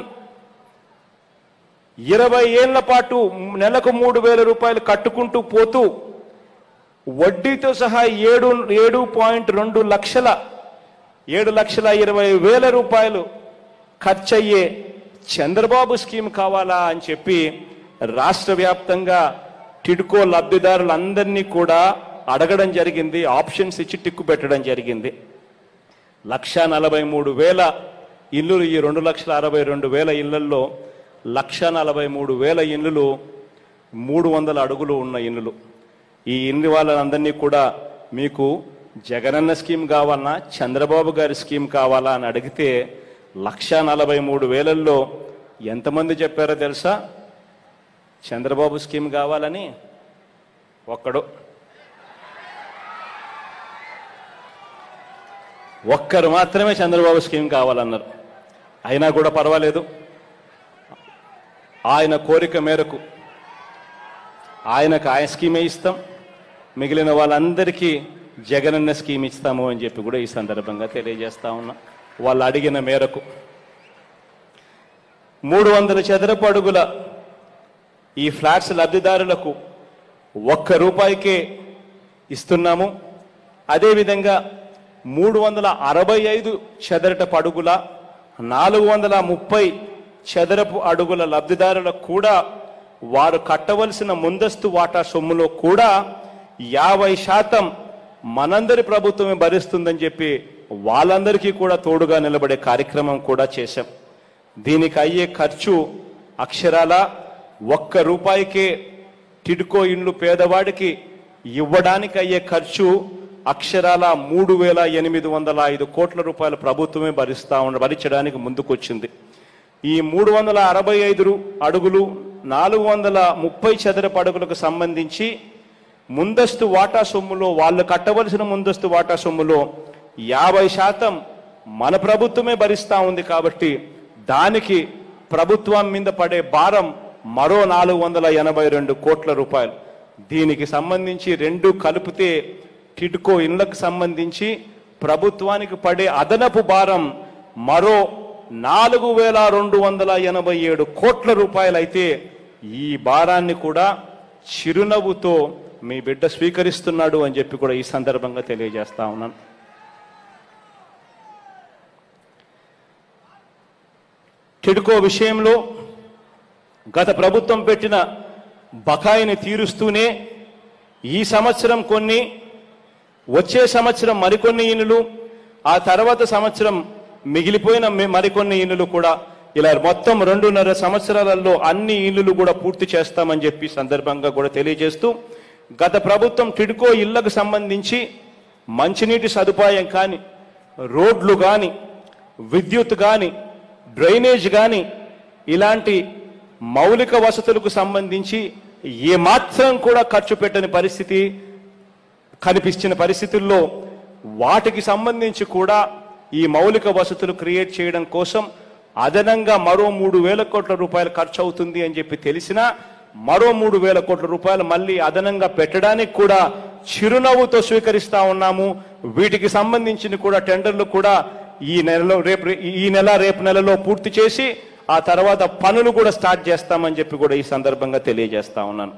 ఇరవై ఏళ్ల పాటు నెలకు మూడు వేల రూపాయలు కట్టుకుంటూ పోతూ వడ్డీతో సహా ఏడు ఏడు పాయింట్ రెండు లక్షల ఏడు లక్షల ఇరవై వేల రూపాయలు ఖర్చయ్యే చంద్రబాబు స్కీమ్ కావాలా అని చెప్పి రాష్ట్ర వ్యాప్తంగా టిడ్కో లబ్ధిదారులందరినీ కూడా అడగడం జరిగింది ఆప్షన్స్ ఇచ్చి టిక్కు పెట్టడం జరిగింది లక్ష నలభై మూడు వేల ఇల్లులు ఈ రెండు లక్షల అరవై రెండు వేల ఇళ్లల్లో లక్ష నలభై మూడు వేల ఇల్లులు మూడు వందల అడుగులు ఉన్న ఇల్లులు ఈ ఇల్లు వాళ్ళందరినీ కూడా మీకు జగనన్న స్కీమ్ కావాలన్నా చంద్రబాబు గారి స్కీమ్ కావాలా అని అడిగితే లక్ష నలభై మూడు వేలల్లో ఎంతమంది చెప్పారో తెలుసా చంద్రబాబు స్కీమ్ కావాలని ఒక్కడు ఒక్కరు మాత్రమే చంద్రబాబు స్కీమ్ కావాలన్నారు అయినా కూడా పర్వాలేదు ఆయన కోరిక మేరకు ఆయనకు ఆయన స్కీమే ఇస్తాం మిగిలిన వాళ్ళందరికీ జగనన్న స్కీమ్ ఇస్తాము అని చెప్పి కూడా ఈ సందర్భంగా తెలియజేస్తా ఉన్నా వాళ్ళు అడిగిన మేరకు మూడు వందల చదరపు అడుగుల ఈ ఫ్లాట్స్ లబ్ధిదారులకు ఒక్క రూపాయికే ఇస్తున్నాము అదేవిధంగా మూడు వందల అరవై ఐదు చదరపు అడుగుల నాలుగు వందల ముప్పై చదరపు అడుగుల లబ్ధిదారులకు కూడా వారు కట్టవలసిన ముందస్తు వాటా సొమ్ములో కూడా యాభై శాతం మనందరి ప్రభుత్వమే భరిస్తుందని చెప్పి వాళ్ళందరికీ కూడా తోడుగా నిలబడే కార్యక్రమం కూడా చేశాం దీనికి అయ్యే ఖర్చు అక్షరాల ఒక్క రూపాయికే టిడ్కో ఇండ్లు పేదవాడికి ఇవ్వడానికి అయ్యే ఖర్చు అక్షరాల మూడు వేల ఎనిమిది వందల ఐదు కోట్ల రూపాయల ప్రభుత్వమే భరిస్తా ఉన్న భరించడానికి ముందుకొచ్చింది ఈ మూడు వందల అరవై ఐదు అడుగులు నాలుగు వందల ముప్పై చదరపు అడుగులకు సంబంధించి ముందస్తు వాటా సొమ్ములో వాళ్ళు కట్టవలసిన ముందస్తు వాటా సొమ్ములో యాభై శాతం మన ప్రభుత్వమే భరిస్తా ఉంది కాబట్టి దానికి ప్రభుత్వం మీద పడే భారం మరో నాలుగు వందల ఎనభై రెండు కోట్ల రూపాయలు దీనికి సంబంధించి రెండు కలిపితే టిడ్కో ఇళ్లకు సంబంధించి ప్రభుత్వానికి పడే అదనపు భారం మరో నాలుగు వేల రెండు వందల ఎనభై ఏడు కోట్ల రూపాయలైతే ఈ భారాన్ని కూడా చిరునవ్వుతో మీ బిడ్డ స్వీకరిస్తున్నాడు అని చెప్పి కూడా ఈ సందర్భంగా తెలియజేస్తా ఉన్నాను టిడ్కో విషయంలో గత ప్రభుత్వం పెట్టిన బకాయిని తీరుస్తూనే ఈ సంవత్సరం కొన్ని వచ్చే సంవత్సరం మరికొన్ని ఇనులు ఆ తర్వాత సంవత్సరం మిగిలిపోయిన మి- మరికొన్ని ఇనులు కూడా ఇలా మొత్తం రెండున్నర సంవత్సరాలలో అన్ని ఇల్లులు కూడా పూర్తి చేస్తామని చెప్పి సందర్భంగా కూడా తెలియజేస్తూ గత ప్రభుత్వం టిడ్కో ఇళ్లకు సంబంధించి మంచినీటి సదుపాయం కానీ రోడ్లు కానీ విద్యుత్ కానీ డ్రైనేజ్ కానీ ఇలాంటి మౌలిక వసతులకు సంబంధించి ఏమాత్రం కూడా ఖర్చు పెట్టని పరిస్థితి కనిపించిన పరిస్థితుల్లో వాటికి సంబంధించి కూడా ఈ మౌలిక వసతులు క్రియేట్ చేయడం కోసం అదనంగా మరో మూడు వేల కోట్ల రూపాయలు ఖర్చు అవుతుంది అని చెప్పి తెలిసినా మరో మూడు వేల కోట్ల రూపాయలు మళ్ళీ అదనంగా పెట్టడానికి కూడా చిరునవ్వుతో స్వీకరిస్తా ఉన్నాము వీటికి సంబంధించిన కూడా టెండర్లు కూడా ఈ నెలలో రేపు ఈ నెల రేపు నెలలో పూర్తి చేసి ఆ తర్వాత పనులు కూడా స్టార్ట్ చేస్తామని చెప్పి కూడా ఈ సందర్భంగా తెలియజేస్తా ఉన్నాను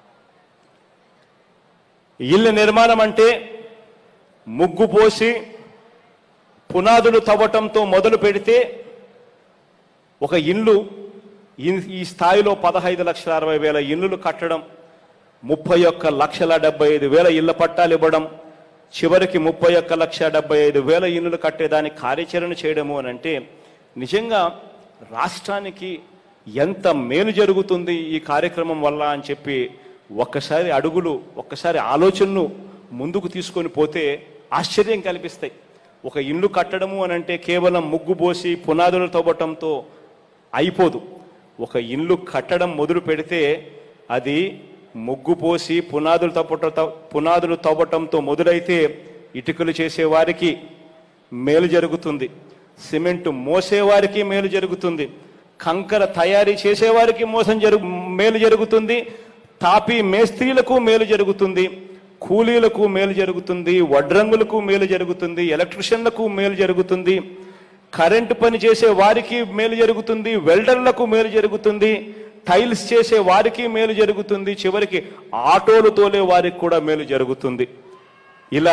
ఇల్లు నిర్మాణం అంటే ముగ్గు పోసి పునాదులు తవ్వటంతో మొదలు పెడితే ఒక ఇల్లు ఈ- ఈ స్థాయిలో పదహైదు లక్షల అరవై వేల ఇల్లులు కట్టడం ముప్పై ఒక్క లక్షల డెబ్బై ఐదు వేల ఇళ్ల పట్టాలు ఇవ్వడం చివరికి ముప్పై ఒక్క లక్ష డెబ్బై ఐదు వేల ఇల్లులు కట్టేదానికి కార్యాచరణ చేయడము అని అంటే నిజంగా రాష్ట్రానికి ఎంత మేలు జరుగుతుంది ఈ కార్యక్రమం వల్ల అని చెప్పి ఒక్కసారి అడుగులు ఒక్కసారి ఆలోచనలు ముందుకు తీసుకొని పోతే ఆశ్చర్యం కల్పిస్తాయి ఒక ఇల్లు కట్టడము అని అంటే కేవలం ముగ్గు పోసి పునాదులు తవ్వటంతో అయిపోదు ఒక ఇల్లు కట్టడం మొదలు పెడితే అది ముగ్గు పోసి పునాదులు తవ్వట పునాదులు తవ్వటంతో మొదలైతే ఇటుకలు చేసేవారికి మేలు జరుగుతుంది సిమెంట్ మోసేవారికి మేలు జరుగుతుంది కంకర తయారీ చేసేవారికి మోసం జరుగు మేలు జరుగుతుంది తాపీ మేస్త్రీలకు మేలు జరుగుతుంది కూలీలకు మేలు జరుగుతుంది వడ్రంగులకు మేలు జరుగుతుంది ఎలక్ట్రిషియన్లకు మేలు జరుగుతుంది కరెంటు పని చేసే వారికి మేలు జరుగుతుంది వెల్డర్లకు మేలు జరుగుతుంది టైల్స్ చేసే వారికి మేలు జరుగుతుంది చివరికి ఆటోలు తోలే వారికి కూడా మేలు జరుగుతుంది ఇలా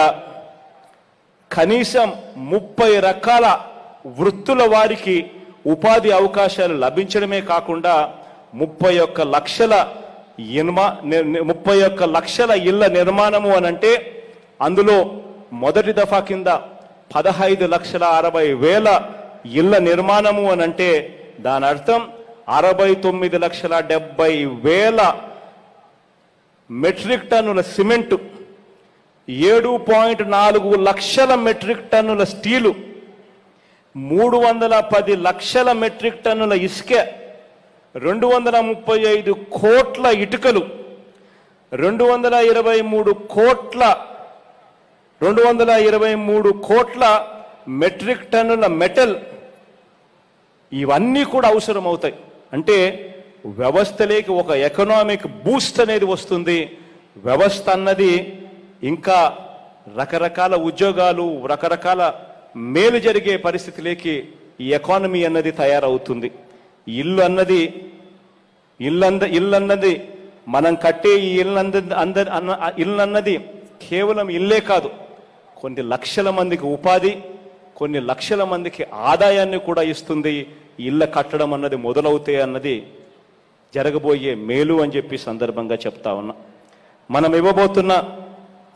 కనీసం ముప్పై రకాల వృత్తుల వారికి ఉపాధి అవకాశాలు లభించడమే కాకుండా ముప్పై ఒక్క లక్షల ఇన్మా ని- ని- ముప్పై ఒక్క లక్షల ఇళ్ల నిర్మాణము అని అంటే అందులో మొదటి దఫా కింద పదహైదు లక్షల అరవై వేల ఇళ్ల నిర్మాణము అని అంటే దాని అర్థం అరవై తొమ్మిది లక్షల డెబ్బై వేల మెట్రిక్ టన్నుల సిమెంటు ఏడు పాయింట్ నాలుగు లక్షల మెట్రిక్ టన్నుల స్టీలు మూడు వందల పది లక్షల మెట్రిక్ టన్నుల ఇసుక రెండు వందల ముప్పై ఐదు కోట్ల ఇటుకలు రెండు వందల ఇరవై మూడు కోట్ల రెండు వందల ఇరవై మూడు కోట్ల మెట్రిక్ టన్నుల మెటల్ ఇవన్నీ కూడా అవసరం అవుతాయి అంటే వ్యవస్థలోకి ఒక ఎకనామిక్ బూస్ట్ అనేది వస్తుంది వ్యవస్థ అన్నది ఇంకా రకరకాల ఉద్యోగాలు రకరకాల మేలు జరిగే పరిస్థితిలోకి ఈ ఎకానమీ అన్నది తయారవుతుంది ఇల్లు అన్నది ఇల్లంద ఇల్లు అన్నది మనం కట్టే ఈ ఇల్లు అంద అందరి అన్న ఇల్లు అన్నది కేవలం ఇల్లే కాదు కొన్ని లక్షల మందికి ఉపాధి కొన్ని లక్షల మందికి ఆదాయాన్ని కూడా ఇస్తుంది ఈ ఇళ్ళ కట్టడం అన్నది మొదలవుతాయి అన్నది జరగబోయే మేలు అని చెప్పి సందర్భంగా చెప్తా ఉన్నా మనం ఇవ్వబోతున్న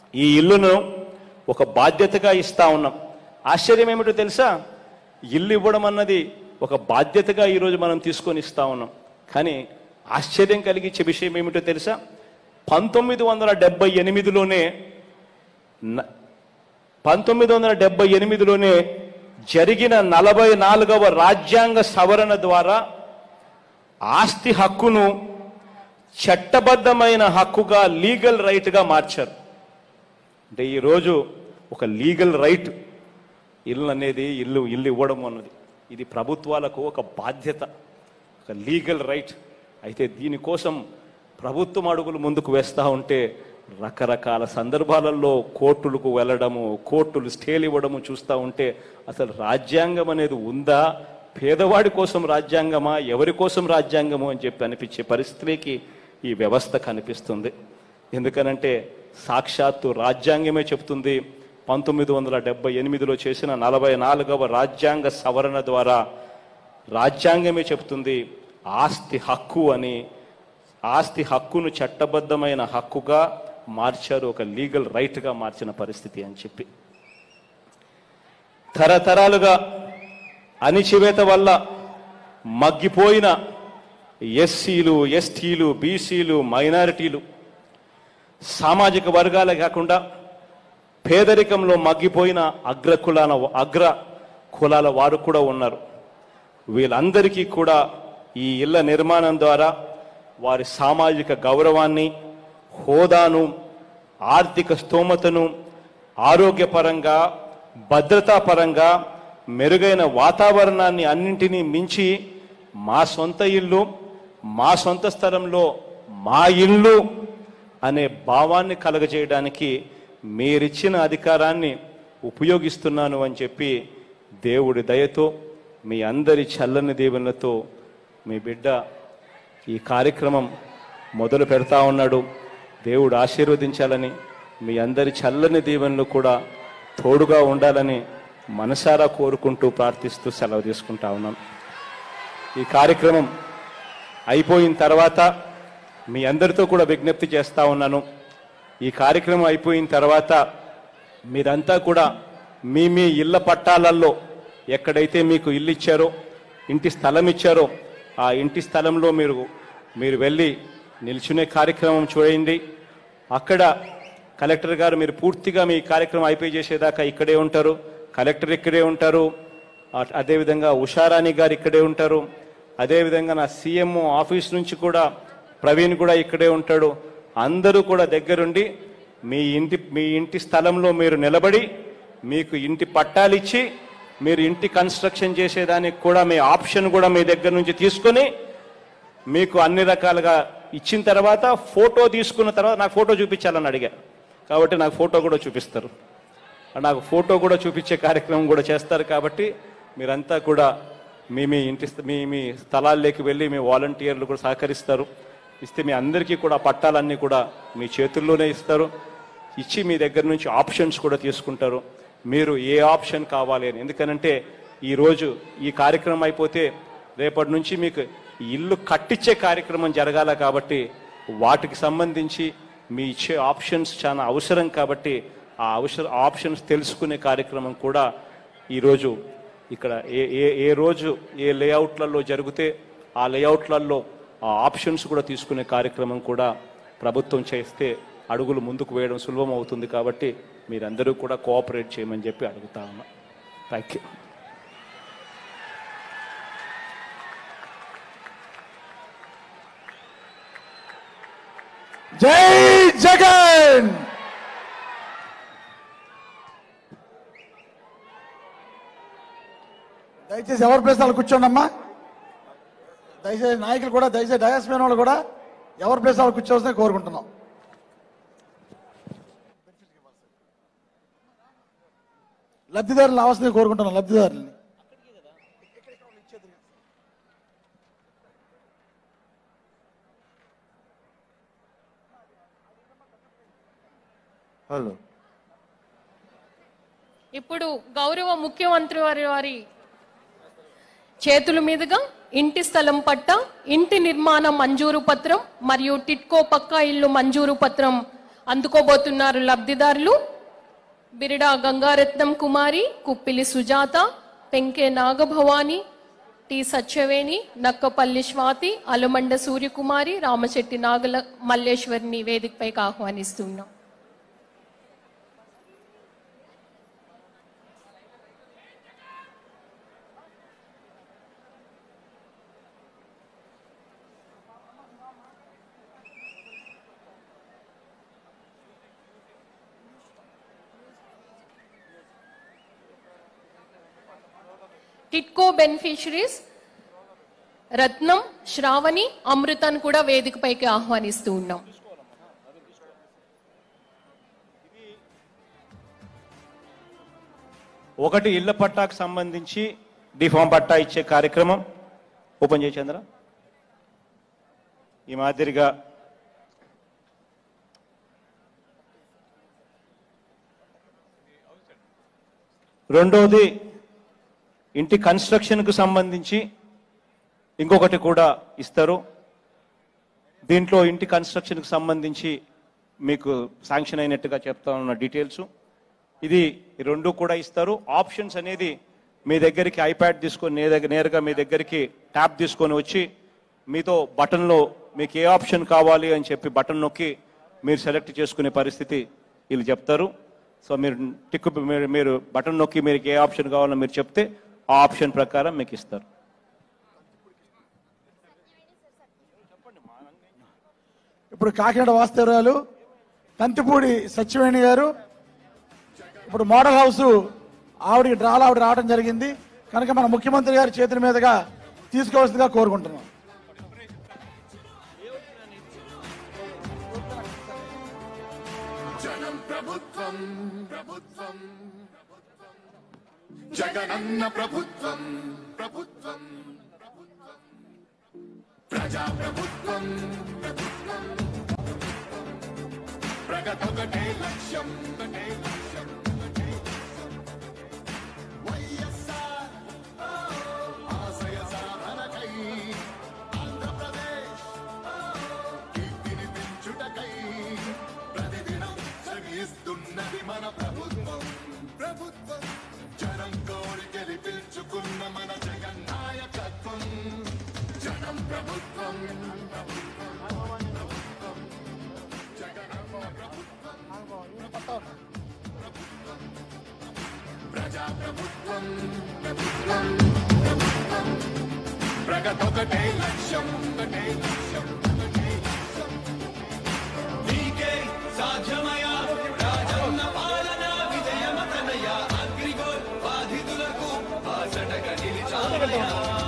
ఈ ఇల్లును ఒక బాధ్యతగా ఇస్తా ఉన్నాం ఆశ్చర్యం ఏమిటో తెలుసా ఇల్లు ఇవ్వడం అన్నది ఒక బాధ్యతగా ఈరోజు మనం తీసుకొని ఇస్తా ఉన్నాం కానీ ఆశ్చర్యం కలిగించే విషయం ఏమిటో తెలుసా పంతొమ్మిది వందల డెబ్బై ఎనిమిదిలోనే న- పంతొమ్మిది వందల డెబ్బై ఎనిమిదిలోనే జరిగిన నలభై నాలుగవ రాజ్యాంగ సవరణ ద్వారా ఆస్తి హక్కును చట్టబద్ధమైన హక్కుగా లీగల్ రైట్గా మార్చారు అంటే ఈరోజు ఒక లీగల్ రైట్ ఇల్లు అనేది ఇల్లు ఇల్లు ఇవ్వడం అన్నది ఇది ప్రభుత్వాలకు ఒక బాధ్యత ఒక లీగల్ రైట్ అయితే దీనికోసం ప్రభుత్వం అడుగులు ముందుకు వేస్తూ ఉంటే రకరకాల సందర్భాలలో కోర్టులకు వెళ్ళడము కోర్టులు స్టేలు ఇవ్వడము చూస్తూ ఉంటే అసలు రాజ్యాంగం అనేది ఉందా పేదవాడి కోసం రాజ్యాంగమా ఎవరి కోసం రాజ్యాంగము అని చెప్పి అనిపించే పరిస్థితికి ఈ వ్యవస్థ కనిపిస్తుంది ఎందుకనంటే సాక్షాత్తు రాజ్యాంగమే చెప్తుంది పంతొమ్మిది వందల డెబ్బై ఎనిమిదిలో చేసిన నలభై నాలుగవ రాజ్యాంగ సవరణ ద్వారా రాజ్యాంగమే చెప్తుంది ఆస్తి హక్కు అని ఆస్తి హక్కును చట్టబద్ధమైన హక్కుగా మార్చారు ఒక లీగల్ రైట్గా మార్చిన పరిస్థితి అని చెప్పి తరతరాలుగా అణిచివేత వల్ల మగ్గిపోయిన ఎస్సీలు ఎస్టీలు బీసీలు మైనారిటీలు సామాజిక వర్గాలే కాకుండా పేదరికంలో మగ్గిపోయిన అగ్ర కులాల అగ్ర కులాల వారు కూడా ఉన్నారు వీళ్ళందరికీ కూడా ఈ ఇళ్ల నిర్మాణం ద్వారా వారి సామాజిక గౌరవాన్ని హోదాను ఆర్థిక స్తోమతను ఆరోగ్యపరంగా భద్రతాపరంగా మెరుగైన వాతావరణాన్ని అన్నింటినీ మించి మా సొంత ఇల్లు మా సొంత స్థలంలో మా ఇల్లు అనే భావాన్ని కలగజేయడానికి మీరిచ్చిన అధికారాన్ని ఉపయోగిస్తున్నాను అని చెప్పి దేవుడి దయతో మీ అందరి చల్లని దీవెనలతో మీ బిడ్డ ఈ కార్యక్రమం మొదలు పెడతా ఉన్నాడు దేవుడు ఆశీర్వదించాలని మీ అందరి చల్లని దీవెనలు కూడా తోడుగా ఉండాలని మనసారా కోరుకుంటూ ప్రార్థిస్తూ సెలవు తీసుకుంటా ఉన్నాను ఈ కార్యక్రమం అయిపోయిన తర్వాత మీ అందరితో కూడా విజ్ఞప్తి చేస్తా ఉన్నాను ఈ కార్యక్రమం అయిపోయిన తర్వాత మీరంతా కూడా మీ మీ ఇళ్ల పట్టాలల్లో ఎక్కడైతే మీకు ఇల్లు ఇచ్చారో ఇంటి స్థలం ఇచ్చారో ఆ ఇంటి స్థలంలో మీరు మీరు వెళ్ళి నిల్చునే కార్యక్రమం చూడండి అక్కడ కలెక్టర్ గారు మీరు పూర్తిగా మీ కార్యక్రమం అయిపోయి చేసేదాకా ఇక్కడే ఉంటారు కలెక్టర్ ఇక్కడే ఉంటారు అ- అదేవిధంగా ఉషారాణి గారు ఇక్కడే ఉంటారు అదేవిధంగా నా సీఎం ఆఫీస్ నుంచి కూడా ప్రవీణ్ కూడా ఇక్కడే ఉంటాడు అందరూ కూడా దగ్గరుండి మీ ఇంటి మీ ఇంటి స్థలంలో మీరు నిలబడి మీకు ఇంటి పట్టాలిచ్చి మీరు ఇంటి కన్స్ట్రక్షన్ చేసేదానికి కూడా మీ ఆప్షన్ కూడా మీ దగ్గర నుంచి తీసుకొని మీకు అన్ని రకాలుగా ఇచ్చిన తర్వాత ఫోటో తీసుకున్న తర్వాత నాకు ఫోటో చూపించాలని అడిగా కాబట్టి నాకు ఫోటో కూడా చూపిస్తారు నాకు ఫోటో కూడా చూపించే కార్యక్రమం కూడా చేస్తారు కాబట్టి మీరంతా కూడా మీ మీ ఇంటి స్థ- మీ మీ స్థలాల్లోకి వెళ్ళి మీ వాలంటీర్లు కూడా సహకరిస్తారు ఇస్తే మీ అందరికీ కూడా పట్టాలన్నీ కూడా మీ చేతుల్లోనే ఇస్తారు ఇచ్చి మీ దగ్గర నుంచి ఆప్షన్స్ కూడా తీసుకుంటారు మీరు ఏ ఆప్షన్ కావాలి అని ఎందుకనంటే ఈరోజు ఈ కార్యక్రమం అయిపోతే రేపటి నుంచి మీకు ఈ ఇల్లు కట్టించే కార్యక్రమం జరగాల కాబట్టి వాటికి సంబంధించి మీ ఇచ్చే ఆప్షన్స్ చాలా అవసరం కాబట్టి ఆ అవసర ఆప్షన్స్ తెలుసుకునే కార్యక్రమం కూడా ఈరోజు ఇక్కడ ఏ ఏ ఏ రోజు ఏ లేఅవుట్లలో జరిగితే ఆ లేఅవుట్లలో ఆ ఆప్షన్స్ కూడా తీసుకునే కార్యక్రమం కూడా ప్రభుత్వం చేస్తే అడుగులు ముందుకు వేయడం సులభం అవుతుంది కాబట్టి మీరందరూ కూడా కోఆపరేట్ చేయమని చెప్పి అడుగుతా ఉన్నా థ్యాంక్ యూ జై జగన్ దయచేసి ఎవరి ప్లేస్ వాళ్ళు కూర్చోండి అమ్మా దయచేసి నాయకులు కూడా దయచేసి డయాస్ మీద వాళ్ళు కూడా ఎవరి ప్లేస్ వాళ్ళు కూర్చోవలసిన కోరుకుంటున్నాం లబ్ధిదారులు రావాల్సింది కోరుకుంటున్నాం లబ్ధిదారులని హలో ఇప్పుడు గౌరవ ముఖ్యమంత్రి వారి వారి చేతుల మీదుగా ఇంటి స్థలం పట్ట ఇంటి నిర్మాణ మంజూరు పత్రం మరియు టిట్కో పక్కా ఇల్లు మంజూరు పత్రం అందుకోబోతున్నారు లబ్ధిదారులు బిరిడా గంగారత్నం కుమారి కుప్పిలి సుజాత పెంకే నాగభవాని టి సత్యవేణి నక్కపల్లి స్వాతి అలుమండ సూర్యకుమారి రామశెట్టి నాగల మల్లేశ్వరిని వేదికపైకి ఆహ్వానిస్తున్నాం టిట్కో బెనిఫిషరీస్ రత్నం శ్రావణి అమృతను కూడా వేదికపైకి ఆహ్వానిస్తూ ఉన్నాం ఒకటి ఇళ్ల పట్టాకు సంబంధించి డిఫామ్ పట్టా ఇచ్చే కార్యక్రమం ఓపెన్ చేయి చంద్ర ఈ మాదిరిగా రెండోది ఇంటి కన్స్ట్రక్షన్కు సంబంధించి ఇంకొకటి కూడా ఇస్తారు దీంట్లో ఇంటి కన్స్ట్రక్షన్కి సంబంధించి మీకు శాంక్షన్ అయినట్టుగా చెప్తా ఉన్న డీటెయిల్స్ ఇది ఈ రెండు కూడా ఇస్తారు ఆప్షన్స్ అనేది మీ దగ్గరికి ఐప్యాడ్ తీసుకొని నే దగ్గర నేరుగా మీ దగ్గరికి ట్యాబ్ తీసుకొని వచ్చి మీతో బటన్లో మీకు ఏ ఆప్షన్ కావాలి అని చెప్పి బటన్ నొక్కి మీరు సెలెక్ట్ చేసుకునే పరిస్థితి వీళ్ళు చెప్తారు సో మీరు టిక్ మీరు మీరు బటన్ నొక్కి మీకు ఏ ఆప్షన్ కావాలో మీరు చెప్తే ఆ ఆప్షన్ ప్రకారం మీకు ఇస్తారు ఇప్పుడు కాకినాడ వాస్తవరాలు కంతిపూడి సత్యవేణి గారు ఇప్పుడు మోడల్ హౌస్ ఆవిడకి డ్రాలు ఆవిడ రావడం జరిగింది కనుక మన ముఖ్యమంత్రి గారి చేతుల మీదుగా తీసుకోవాల్సిందిగా కోరుకుంటున్నాం జనం ప్రభుత్వం ప్రభుత్వం జగనన్న ప్రభుత్వం ప్రభుత్వం ప్రభుత్వం ప్రజా ప్రభుత్వం ప్రభుత్వం ప్రగతొకటే లక్ష్యం ఒకటే లక్ష్యం ఒకటే లక్ష్యం. వైఎస్ఆర్ ఓ, ఆశయ సాధనకై ఆంధ్రప్రదేశ్ కీర్తిని పెంచుటకై ప్రతిదినం శ్రమిస్తున్నది మన ప్రభుత్వం ప్రభుత్వం జనం కోరి గెలిపించుకున్న మన జగన్ నాయకత్వం జనం ప్రభుత్వం ప్రభుత్వం ప్రభుత్వం జగనన్న ప్రభుత్వం ప్రభుత్వం ప్రజా ప్రభుత్వం ప్రభుత్వం ప్రభుత్వం ప్రగతొకటే లక్ష్యం ఒకటే లక్ష్యం ఒకటే లక్ష్యం నీకే సాధ్యమయా రాజన్న పాలన విజయమతనయ అగ్రిగోల్ బాధితులకు బాసటగా నిలిచామయా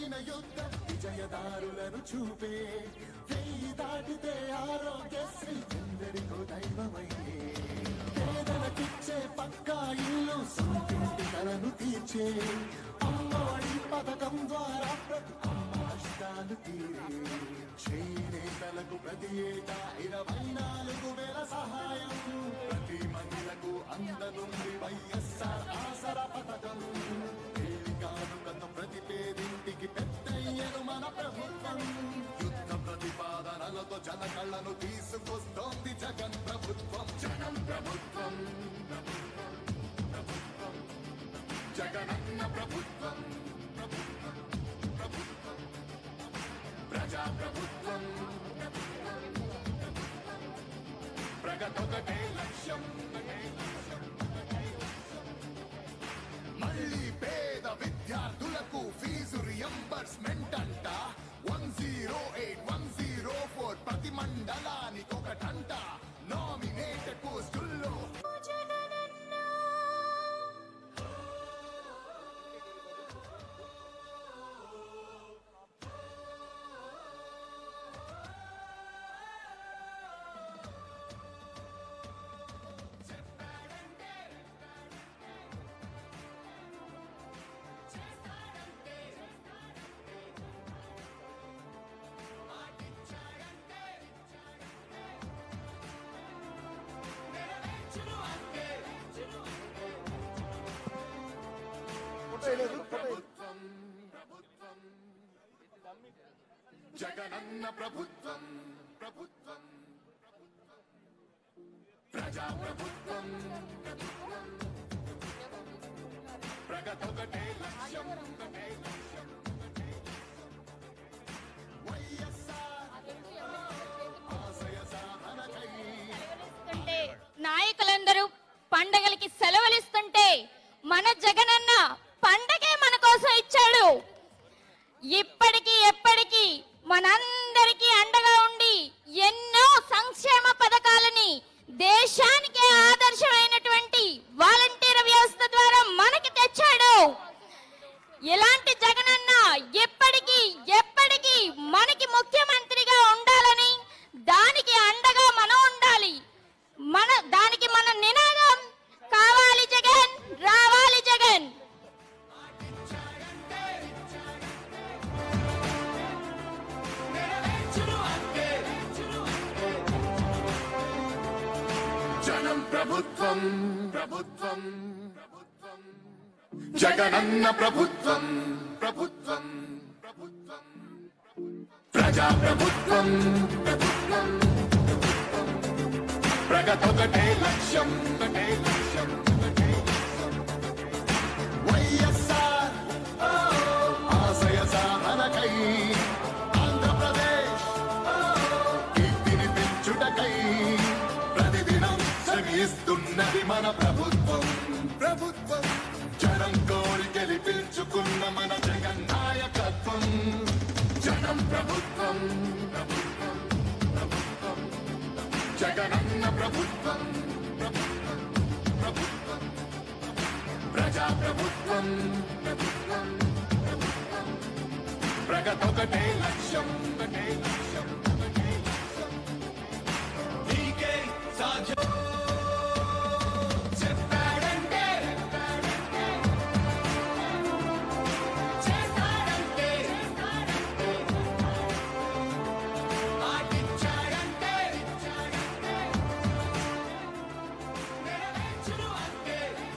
కఠినమైన యుద్ధం విజయదారులను చూపే వెయ్యి దాటితే ఆరోగ్యశ్రీ ఎందరికో దైవమయ్యే పేదలకిచ్చే పక్కా ఇల్లు సొంతింటి కలను తీర్చే అమ్మఒడి పథకం ద్వారా ప్రతి అమ్మ కష్టాలు తీరే చేనేతలకు ప్రతి ఏటా ఇరవై నాలుగు వేల సహాయం ప్రతి మహిళకు అందనుంది వైఎస్ఆర్ ఆసర పథకం కానుకను ప్రతి పేదింటికి పెద్దయ్యను మన ప్రభుత్వం యుద్ధ ప్రతిపాదనలతో జన కళ్ళను తీసుకొస్తోంది జగన్ ప్రభుత్వం జగన్ ప్రభుత్వం ప్రభుత్వం, ప్రభుత్వం. జగనన్న ప్రభుత్వం ప్రభుత్వం, ప్రభుత్వం. ప్రజా ప్రభుత్వం ప్రగతొకటే లక్ష్యం ఒకటే లక్ష్యం, ఒకటే లక్ష్యం. మళ్ళీ పేద విద్యార్థులకు ఫీజు రియంబర్స్మెంట్ అంట one zero eight one zero four ప్రతి మండలానికి ఒకటంట నామినేటెడ్ పోస్టుల్లో ప్రభుత్వం ప్రభుత్వం జగనన్న ప్రభుత్వం ప్రభుత్వం ప్రజా ప్రభుత్వం ప్రభుత్వం ప్రగతొకటే లక్ష్యం ఒకటే లక్ష్యం ఒకటే లక్ష్యం. వైఎస్ఆర్ ఆశయ సాధనకై ఇస్తుంటే నాయకులందరూ పండగలకి సెలవులు ఇస్తుంటే మన జగనన్న పండగే మన కోసం ఇచ్చాడు ఇప్పటికీ ఎప్పటికీ మనందరికీ అండగా ఉండి ఎన్నో సంక్షేమ పథకాలని దేశానికే ఆదర్శమైనటువంటి వాలంటీర్ వ్యవస్థ ద్వారా మనకి తెచ్చాడు ఇలాంటి జగనన్న ఎప్పటికీ ఎప్పటికీ మనకి ముఖ్యమంత్రిగా ఉండాలని దానికి అండగా మనం ఉండాలి మన దానికి మన నినాదం కావాలి జగన్ రావాలి జగన్ జనం ప్రభుత్వం ప్రభుత్వం ప్రభుత్వం జగనన్న ప్రభుత్వం ప్రభుత్వం ప్రభుత్వం ప్రజా ప్రభుత్వం ప్రభుత్వం ప్రభుత్వం. ప్రగతొకటే లక్ష్యం ఒకటే లక్ష్యం ఒకటే లక్ష్యం వైఎస్ఆర్ ఓ, ఆశయ సాధనకై ఆంధ్రప్రదేశ్ ఓ, కీర్తిని పెంచుటకై ప్రతిదినం శ్రమిస్తున్నది మన ప్రభుత్వం ప్రభుత్వం జనం కోరి గెలిపించుకున్న మన జగన్ నాయకత్వం జనం ప్రభుత్వం ప్రభుత్వం ప్రభుత్వం జగనన్న ప్రభుత్వం ప్రభుత్వం ప్రభుత్వం ప్రజా ప్రభుత్వం ప్రభుత్వం ప్రభుత్వం ప్రగతొకటే లక్ష్యం ఒకటే లక్ష్యం ఒకటే లక్ష్యం నీకే సాధ్యం చెప్పాడంటే చేస్తాడంటే మాటిచ్చాడంటే నెరవేర్చును అంటే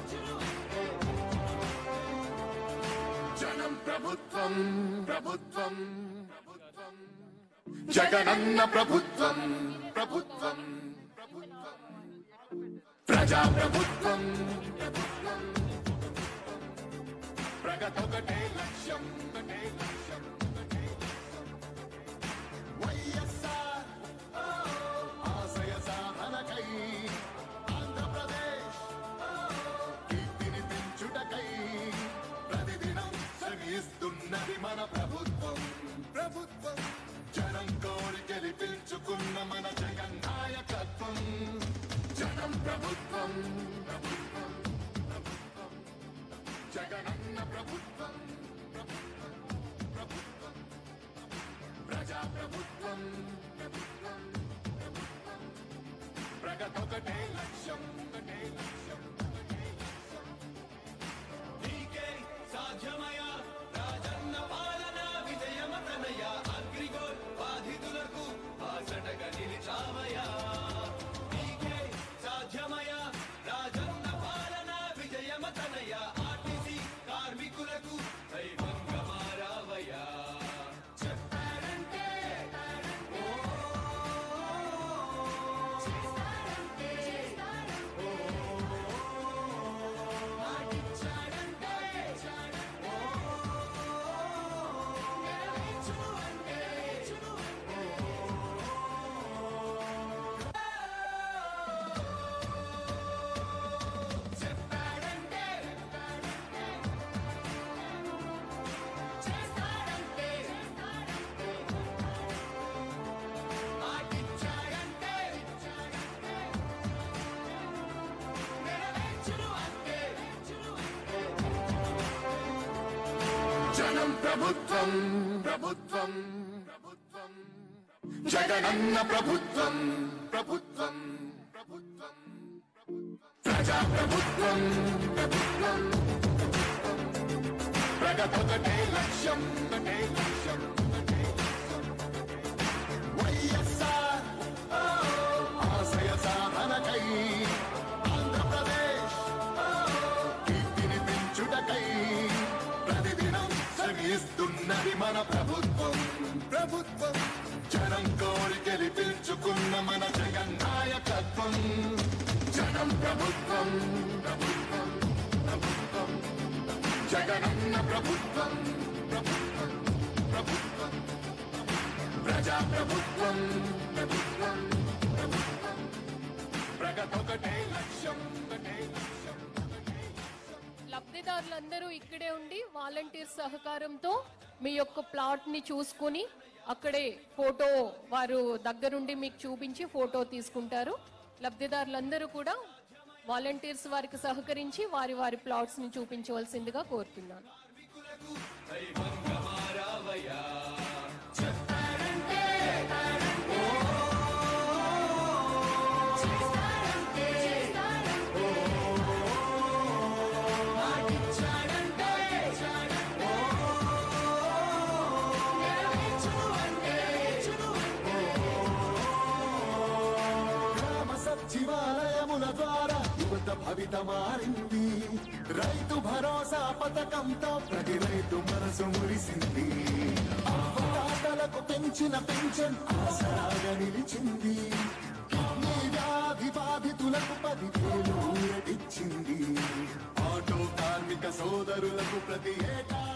జనం ప్రభుత్వం ప్రభుత్వం ప్రభుత్వం జగనన్న ప్రభుత్వం ప్రభుత్వం ప్రభుత్వం ప్రజా ప్రభుత్వం ప్రభుత్వం ప్రగతొకటే లక్ష్యం ఒకటే లక్ష్యం ఒకటే లక్ష్యం వైఎస్ఆర్ ఓ, ఆశయ సాధనకై ఆంధ్రప్రదేశ్ ఓ, కీర్తిని పెంచుటకై ప్రతిదినం శ్రమిస్తున్నది మన ప్రభుత్వం ప్రభుత్వం జనం కోరి గెలిపించుకున్న మన జగన్ నాయకత్వం జనం ప్రభుత్వం ప్రభుత్వం ప్రభుత్వం జగనన్న ప్రభుత్వం ప్రభుత్వం ప్రభుత్వం ప్రజా ప్రభుత్వం ప్రభుత్వం ప్రభుత్వం ప్రగతొకటే లక్ష్యం ఒకటే లక్ష్యం ఒకటే లక్ష్యం నీకే సాధ్యమయ రాజన్న పాలన విజయమతనయ అగ్రిగోల్ బాధితులకు బాసటగా నిలిచామయ నీకే సాధ్యమయ రాజన్న పాలన విజయమతనయ ఆర్టీసీ కార్మికులకు దైవంగా మారావయ్యా చెప్పారంటే చేస్తారంటే చేస్తారంటే మాటిచ్చాడంటే నెరవేర్చు అంటే చెప్పాడంటే చేస్తాడంటే మాటిచ్చాడంటే నెరవేర్చును అంటే జనం ప్రభుత్వం ప్రభుత్వం ప్రభుత్వం జగనన్న ప్రభుత్వం ప్రభుత్వం ప్రభుత్వం ప్రజా ప్రభుత్వం ప్రభుత్వం ప్రగతొకటే లక్ష్యం ఒకటే లక్ష్యం ఒకటే లక్ష్యం వైఎస్ఆర్ ఓ, ఆశయ సాధనకై ఆంధ్రప్రదేశ్ ఓ, కీర్తిని పెంచుటకై ప్రతిదినం శ్రమిస్తున్నది మన ప్రభుత్వం ప్రభుత్వం జనం కోరి గెలిపించుకున్న మన జగన్ నాయకత్వం జనం ప్రభుత్వం ప్రభుత్వం ప్రభుత్వం జగనన్న ప్రభుత్వం ప్రభుత్వం ప్రభుత్వం ప్రజా ప్రభుత్వం ప్రభుత్వం ప్రభుత్వం ప్రగతొకటే లక్ష్యం ఒకటే లక్ష్యం ఒకటే లక్ష్యం లబ్ధిదారులందరూ ఇక్కడే ఉండి వాలంటీర్ సహకారంతో మీ యొక్క ప్లాట్ ని చూసుకుని అక్కడే ఫోటో వారు దగ్గరుండి మీకు చూపించి ఫోటో తీసుకుంటారు లబ్ధిదారులందరూ కూడా వాలంటీర్స్ వారికి సహకరించి వారి వారి ప్లాట్స్ ని చూపించవలసిందిగా కోరుతున్నాను దైవంగా మారావయ్యా చేస్తాడంటే మాటిచ్చాడంటే నెరవేర్చును అంటే గ్రామ సచివాలయముల ద్వారా యువత భవిత మారింది రైతు భరోసా పథకంతో ప్రతి రైతు మనసు మురిసింది అవ్వతాతలకు పెంచిన పెన్షన్ ఆసరాగా నిలిచింది కిడ్నీ వ్యాధి బాధితులకు పదివేలు ఊరటిచ్చింది ఆటో కార్మిక సోదరులకు ప్రతి ఏటా